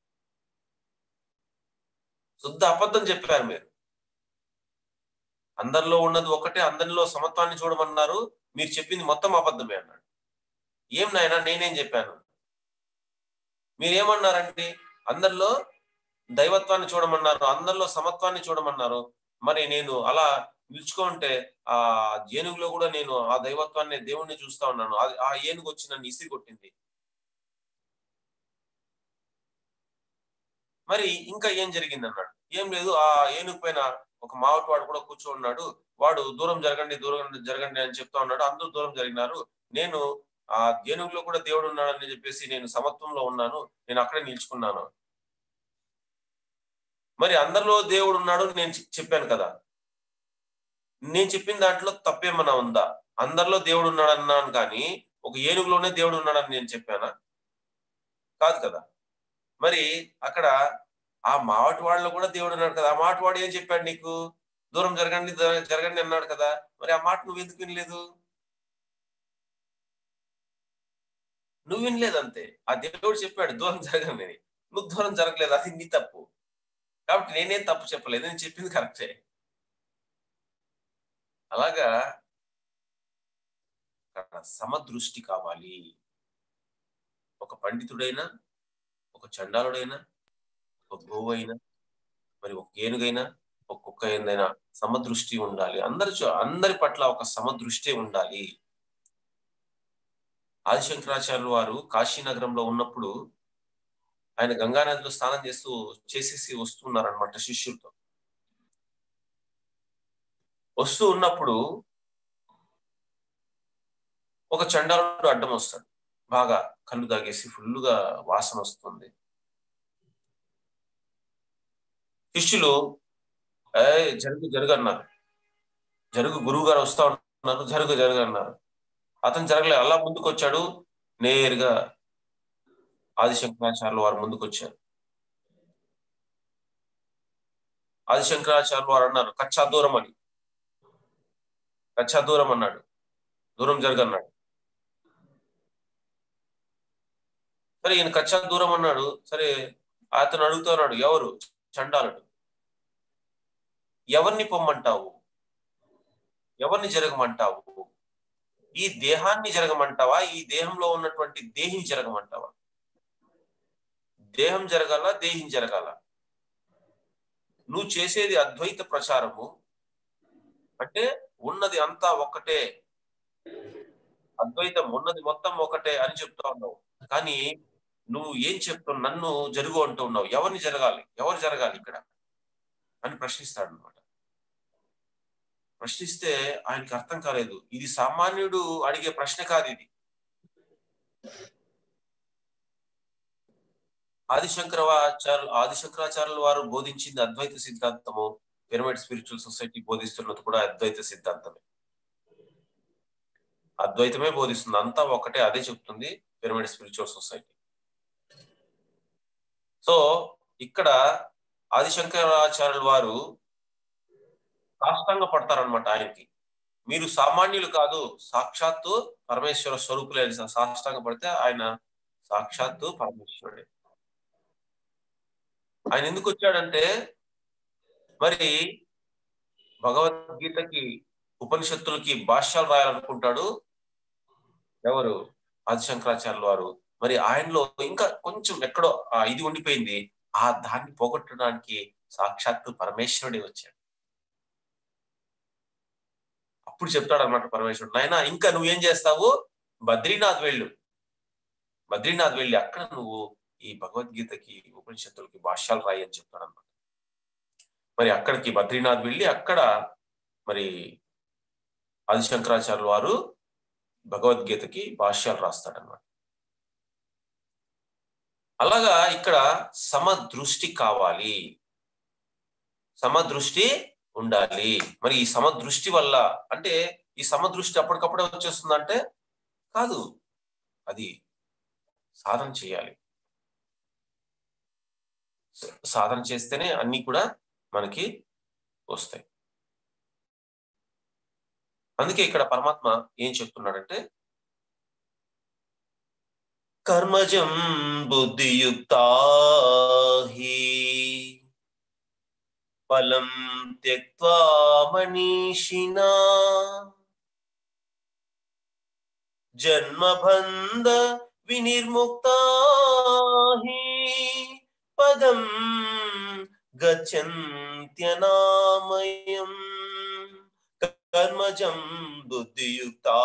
శుద్ధ అబద్ధం చెప్పారు మీరు అందరిలో ఉన్నది ఒకటే అందరిలో సమత్వాన్ని చూడమన్నారు మీరు చెప్పింది మొత్తం అబద్ధమే అన్నాడు ఏం నాయనా నేనేం చెప్పాను మీరేమన్నారంటే అందరిలో దైవత్వాన్ని చూడమన్నారు అందరిలో సమత్వాన్ని చూడమన్నారు మరి నేను అలా నిల్చుకుంటే ఆ ఏనుగులో కూడా నేను ఆ దైవత్వాన్ని దేవుణ్ణి చూస్తా ఉన్నాను ఆ ఏనుగు వచ్చి నన్ను ఇసిరి కొట్టింది మరి ఇంకా ఏం జరిగింది అన్నాడు ఏం లేదు ఆ ఏనుగు పైన ఒక మావటి వాడు కూడా కూర్చోన్నాడు వాడు దూరం జరగండి దూరం జరగండి అని చెప్తా ఉన్నాడు అందరూ దూరం జరిగినారు నేను ఆ ఏనుగులో కూడా దేవుడు ఉన్నాడని చెప్పేసి నేను సమత్వంలో ఉన్నాను నేను అక్కడే నిల్చుకున్నాను మరి అందరిలో దేవుడు ఉన్నాడు నేను చెప్పాను కదా నేను చెప్పిన దాంట్లో తప్పేమన్నా ఉందా అందరిలో దేవుడు ఉన్నాడు అన్నాను కానీ ఒక ఏనుగులోనే దేవుడు ఉన్నాడని నేను చెప్పానా కాదు కదా మరి అక్కడ ఆ మావటి వాళ్ళలో కూడా దేవుడు ఉన్నాడు కదా ఆ మాటవాడు ఏం చెప్పాడు నీకు దూరం జరగండి జరగండి అన్నాడు కదా మరి ఆ మాట నువ్వు ఎందుకు వినలేదు నువ్వు వినలేదు అంతే ఆ దేవుడు చెప్పాడు దూరం జరగండి నువ్వు దూరం జరగలేదు అది నీ తప్పు కాబట్టి నేనేం తప్పు చెప్పలేదు నేను చెప్పింది కరెక్టే అలాగా సమదృష్టి కావాలి ఒక పండితుడైనా ఒక చండాలుడైనా ఒక గోవైనా మరి ఒక ఏనుగైనా ఒక కుక్క ఏందైనా సమదృష్టి ఉండాలి అందరి చో- అందరి పట్ల ఒక సమదృష్టి ఉండాలి ఆదిశంకరాచార్యులు వారు కాశీనగరంలో ఉన్నప్పుడు ఆయన గంగానదిలో స్నానం చేస్తూ చేసేసి వస్తున్నారనమాట శిష్యులతో వస్తూ ఉన్నప్పుడు ఒక చండాలుడు అడ్డం వస్తాడు బాగా కళ్ళు తాగేసి ఫుల్లుగా వాసన వస్తుంది శిష్యులు ఏ జరుగు జరుగు అన్నారు జరుగు గురువు గారు వస్తా ఉన్నారు జరుగు జరుగు అన్నారు అతను జరగలేదు అలా ముందుకు వచ్చాడు నేరుగా ఆదిశంకరాచార్యుల వారు ముందుకు వచ్చారు ఆదిశంకరాచార్యుల వారు అన్నారు కచ్చా దూరం అని కచ్చా దూరం అన్నాడు దూరం జరగన్నాడు సరే ఈయన కచ్చా దూరం అన్నాడు సరే అతను అడుగుతున్నాడు ఎవరు చండాలుడు ఎవరిని పొమ్మంటావు ఎవరిని జరగమంటావు ఈ దేహాన్ని జరగమంటావా ఈ దేహంలో ఉన్నటువంటి దేహిని జరగమంటావా దేహం జరగాల దేహిని జరగాల నువ్వు చేసేది అద్వైత ప్రచారము అంటే ఉన్నది అంతా ఒక్కటే అద్వైతం ఉన్నది మొత్తం ఒకటే అని చెప్తా ఉన్నావు కానీ నువ్వు ఏం చెప్తావు నన్ను జరుగు అంటూ ఉన్నావు ఎవరిని జరగాలి ఎవరు జరగాలి ఇక్కడ అని ప్రశ్నిస్తాడు అనమాట ప్రశ్నిస్తే ఆయనకి అర్థం కాలేదు ఇది సామాన్యుడు అడిగే ప్రశ్న కాదు ఇది ఆదిశంకరాచార్యులు ఆదిశంకరాచార్యుల వారు బోధించింది అద్వైత సిద్ధాంతము పిరమిడ్ స్పిరిచువల్ సొసైటీ బోధిస్తున్నది కూడా అద్వైత సిద్ధాంతమే అద్వైతమే బోధిస్తుంది అంతా ఒకటే అదే చెప్తుంది పిరమిడ్ స్పిరిచువల్ సొసైటీ సో ఇక్కడ ఆదిశంకరాచార్యుల వారు సాష్టాంగ పడతారనమాట ఆయనకి మీరు సామాన్యులు కాదు సాక్షాత్తు పరమేశ్వర స్వరూపులే సాష్టాంగ పడితే ఆయన సాక్షాత్తు పరమేశ్వరుడే ఆయన ఎందుకు వచ్చాడంటే మరి భగవద్గీతకి ఉపనిషత్తులకి భాష్యాలు రాయాలనుకుంటాడు ఎవరు ఆదిశంకరాచార్యుల వారు మరి ఆయనలో ఇంకా కొంచెం ఎక్కడో ఆ ఇది ఉండిపోయింది ఆ దాన్ని పోగొట్టడానికి సాక్షాత్తు పరమేశ్వరుడే వచ్చాడు అప్పుడు చెప్తాడు అనమాట పరమేశ్వరుడు నాయన ఇంకా నువ్వేం చేస్తావు బద్రీనాథ్ వెళ్ళు బద్రీనాథ్ వెళ్ళి అక్కడ నువ్వు ఈ భగవద్గీతకి ఉపనిషత్తులకి భాష్యాలు రాయి అని చెప్తాడు అనమాట మరి అక్కడికి బద్రీనాథ్ వెళ్ళి అక్కడ మరి ఆదిశంకరాచార్యుల వారు భగవద్గీతకి భాష్యాలు రాస్తాడనమాట అలాగా ఇక్కడ సమదృష్టి కావాలి సమదృష్టి ఉండాలి మరి ఈ సమదృష్టి వల్ల అంటే ఈ సమదృష్టి అప్పటికప్పుడే వచ్చేస్తుందంటే కాదు అది సాధన చేయాలి సాధన చేస్తేనే అన్ని కూడా మనకి వస్తాయి అందుకే ఇక్కడ పరమాత్మ ఏం చెప్తున్నాడంటే కర్మజం బుద్ధియుక్తా ఫలం త్యక్వా మనీషినా జన్మబంధ వినిర్ముక్తా పదం గచ్చంత్యనామయం కర్మజం బుద్ధియుక్తా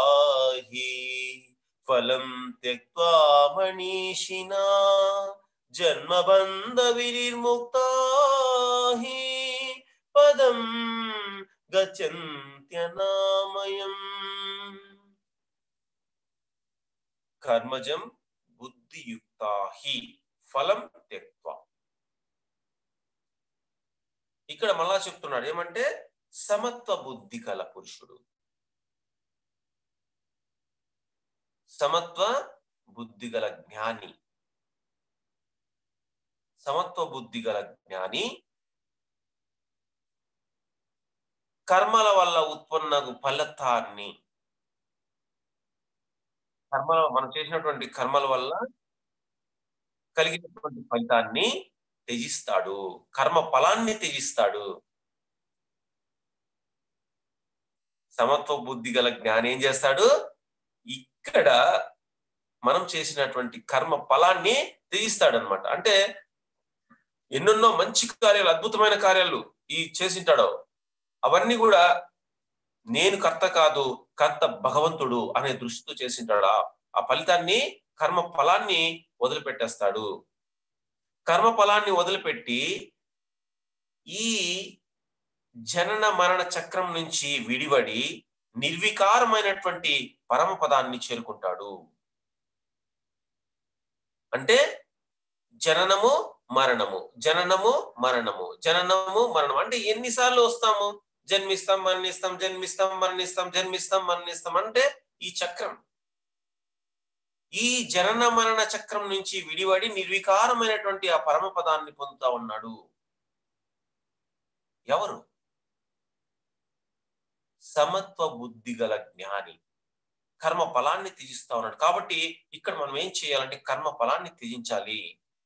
ఫలం త్యక్వా మనీషినా జన్మబంధ వినిర్ముక్తా పదం గచ్చంత్యనామయం కర్మజం బుద్ధియుక్తా ఫలం త్యక్వా ఇక్కడ మళ్ళా చెప్తున్నాడు ఏమంటే సమత్వ బుద్ధి కల పురుషుడు సమత్వ బుద్ధి గల జ్ఞాని సమత్వ బుద్ధి గల జ్ఞాని కర్మల వల్ల ఉత్పన్నగు ఫలితాన్ని కర్మల మనం చేసినటువంటి కర్మల వల్ల కలిగినటువంటి ఫలితాన్ని త్యజిస్తాడు కర్మ ఫలాన్ని త్యజిస్తాడు సమత్వ బుద్ధి గల జ్ఞాని ఏం చేస్తాడు ఇక్కడ మనం చేసినటువంటి కర్మ ఫలాన్ని త్యజిస్తాడనమాట అంటే ఎన్నెన్నో మంచి కార్యాలు అద్భుతమైన కార్యాలు ఈ చేసింటాడో అవన్నీ కూడా నేను కర్త కాదు కర్త భగవంతుడు అనే దృష్టితో చేసింటాడా ఆ ఫలితాన్ని కర్మ ఫలాన్ని వదిలిపెట్టేస్తాడు కర్మ ఫలాన్ని వదిలిపెట్టి ఈ జనన మరణ చక్రం నుంచి విడివడి నిర్వికారమైనటువంటి పరమ పదాన్ని చేరుకుంటాడు అంటే జననము మరణము జననము మరణము జననము మరణం అంటే ఎన్నిసార్లు వస్తాము జన్మిస్తాం మరణిస్తాం జన్మిస్తాం మరణిస్తాం జన్మిస్తాం మరణిస్తాం అంటే ఈ చక్రం ఈ జనన మరణ చక్రం నుంచి విడివడి నిర్వికారమైనటువంటి ఆ పరమ పదాన్ని పొందుతా ఉన్నాడు ఎవరు సమత్వ బుద్ధి గల జ్ఞాని కర్మ ఫలాన్ని త్యజిస్తా ఉన్నాడు కాబట్టి ఇక్కడ మనం ఏం చేయాలంటే కర్మ ఫలాన్ని త్యజించాలి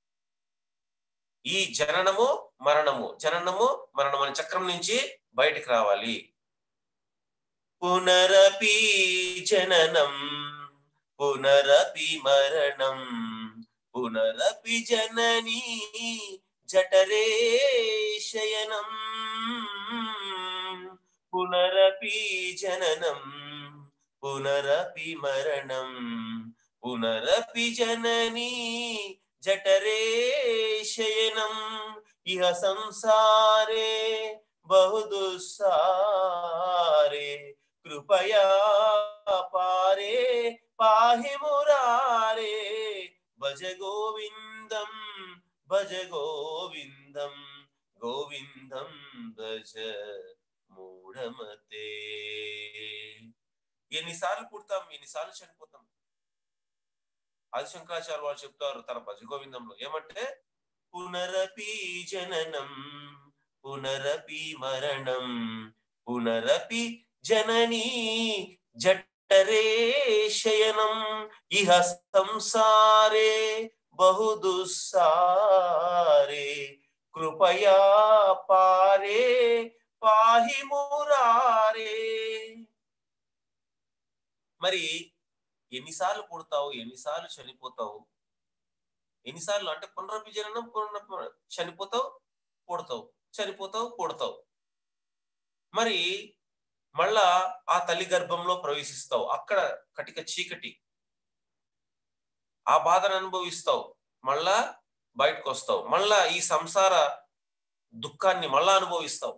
ఈ జననము మరణము జననము మరణం అనే చక్రం నుంచి బయటికి రావాలి పునరపి జననం పునరపి మరణం పునరపి జననీ జఠరే శయనం పునరపి జననం పునరపి మరణం పునరపి జననీ జఠరే శయనం ఇహ సంసారే బహుదుస్సారే కృపయా పారే పాహి మురారే భజ గోవిందం భజ గోవిందం గోవిందం భజ మూఢమతే ఎన్నిసార్లు పుడతాం ఎన్నిసార్లు చనిపోతాం ఆదిశంకరాచార్య వారు చెప్తారు తన భజ గోవిందంలో ఏమంటే పునరపి జననం పునరపి మరణం పునరపి జననీ జఠరే శయనం ఇహ సంసారే బహుదుస్సారే కృపయా పారే పాహి మురారే మరి ఎన్నిసార్లు పుడతావు ఎన్నిసార్లు చనిపోతావు ఎన్నిసార్లు అంటే పునరపి జననం పునరపి చనిపోతావు పుడతావు చనిపోతావు పుడతావు మరి మళ్ళా ఆ తల్లి గర్భంలో ప్రవేశిస్తావు అక్కడ కటిక చీకటి ఆ బాధను అనుభవిస్తావు మళ్ళా బయటకు వస్తావు మళ్ళా ఈ సంసార దుఃఖాన్ని మళ్ళా అనుభవిస్తావు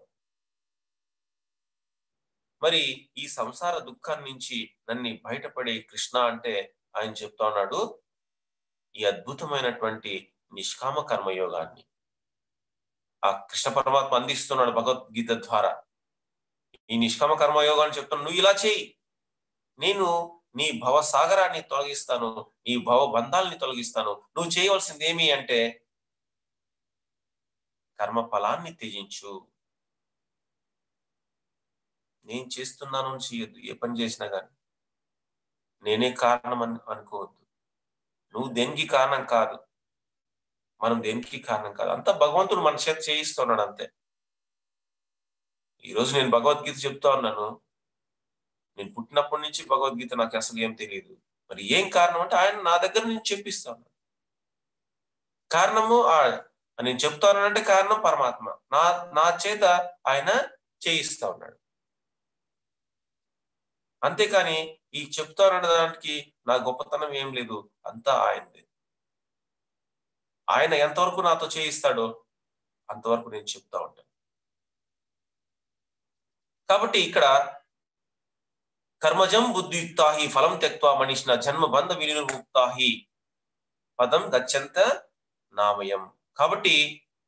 మరి ఈ సంసార దుఃఖాన్ని నుంచి నన్ను బయటపడే కృష్ణ అంటే ఆయన చెప్తా ఉన్నాడు ఈ అద్భుతమైనటువంటి నిష్కామ కర్మయోగాన్ని ఆ కృష్ణ పరమాత్మ అందిస్తున్నాడు భగవద్గీత ద్వారా ఈ నిష్కామ కర్మయోగాన్ని చెప్తున్నాడు నువ్వు ఇలా చేయి నేను నీ భవ సాగరాన్ని తొలగిస్తాను నీ భవ బంధాలని తొలగిస్తాను నువ్వు చేయవలసింది ఏమి అంటే కర్మ ఫలాన్ని త్యజించు నేను చేస్తున్నాను అని చేయొద్దు ఏ పని చేసినా కానీ నేనే కారణం అని అనుకోవద్దు నువ్వు దేనికి కారణం కాదు మనం దేనికి కారణం కాదు అంతా భగవంతుడు మన చేత చేయిస్తున్నాడు అంతే ఈరోజు నేను భగవద్గీత చెప్తా ఉన్నాను నేను పుట్టినప్పటి నుంచి భగవద్గీత నాకు అసలు ఏం తెలియదు మరి ఏం కారణం అంటే ఆయన నా దగ్గర నుంచి చెప్పిస్తాను కారణము నేను చెప్తానంటే కారణం పరమాత్మ నా నా చేత ఆయన చేయిస్తా ఉన్నాడు అంతేకాని ఈ చెప్తానన్న దానికి నా గొప్పతనం ఏం లేదు అంతా ఆయనది ఆయన ఎంతవరకు నాతో చేయిస్తాడో అంతవరకు నేను చెప్తా ఉంటాను కాబట్టి ఇక్కడ కర్మజం బుద్ధియుక్తాహి ఫలం త్యక్వా మనిషిన జన్మ బంధ వినిర్ముక్తాహి పదం గచ్చంత నామయం కాబట్టి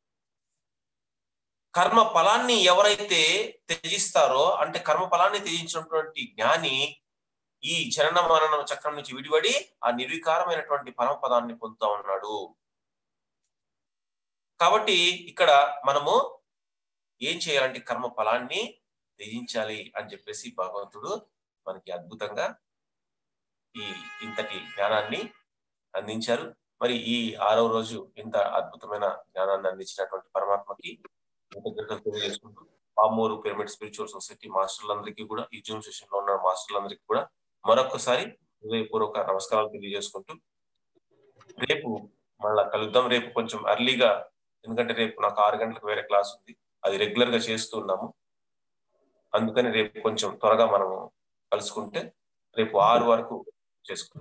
కర్మ ఫలాన్ని ఎవరైతే త్యజిస్తారో అంటే కర్మ ఫలాన్ని త్యజించినటువంటి జ్ఞాని ఈ జనన మరణ చక్రం నుంచి విడివడి ఆ నిర్వికారమైనటువంటి పరమపదాన్ని పొందుతా ఉన్నాడు కాబట్టి ఇక్కడ మనము ఏం చేయాలంటే కర్మ ఫలాన్ని త్యజించాలి అని చెప్పేసి భగవంతుడు మనకి అద్భుతంగా ఈ ఇంతటి జ్ఞానాన్ని అందించారు మరి ఈ ఆరవ రోజు ఇంత అద్భుతమైన జ్ఞానాన్ని అందించినటువంటి పరమాత్మకి కృతజ్ఞతలు తెలియజేసుకుంటూ పామూరు పిరమిడ్ స్పిరిచువల్ సొసైటీ మాస్టర్లందరికీ కూడా ఈ జూమ్ సెషన్ లో ఉన్న మాస్టర్లందరికీ కూడా మరొకసారి హృదయపూర్వక నమస్కారాలు తెలియజేసుకుంటూ రేపు మళ్ళా కలుద్దాం రేపు కొంచెం అర్లీగా ఎందుకంటే రేపు నాకు ఆరు గంటలకు వేరే క్లాస్ ఉంది అది రెగ్యులర్ గా చేస్తున్నాము అందుకని రేపు కొంచెం త్వరగా మనం కలుసుకుంటే రేపు ఆరు వరకు చేసుకుందాం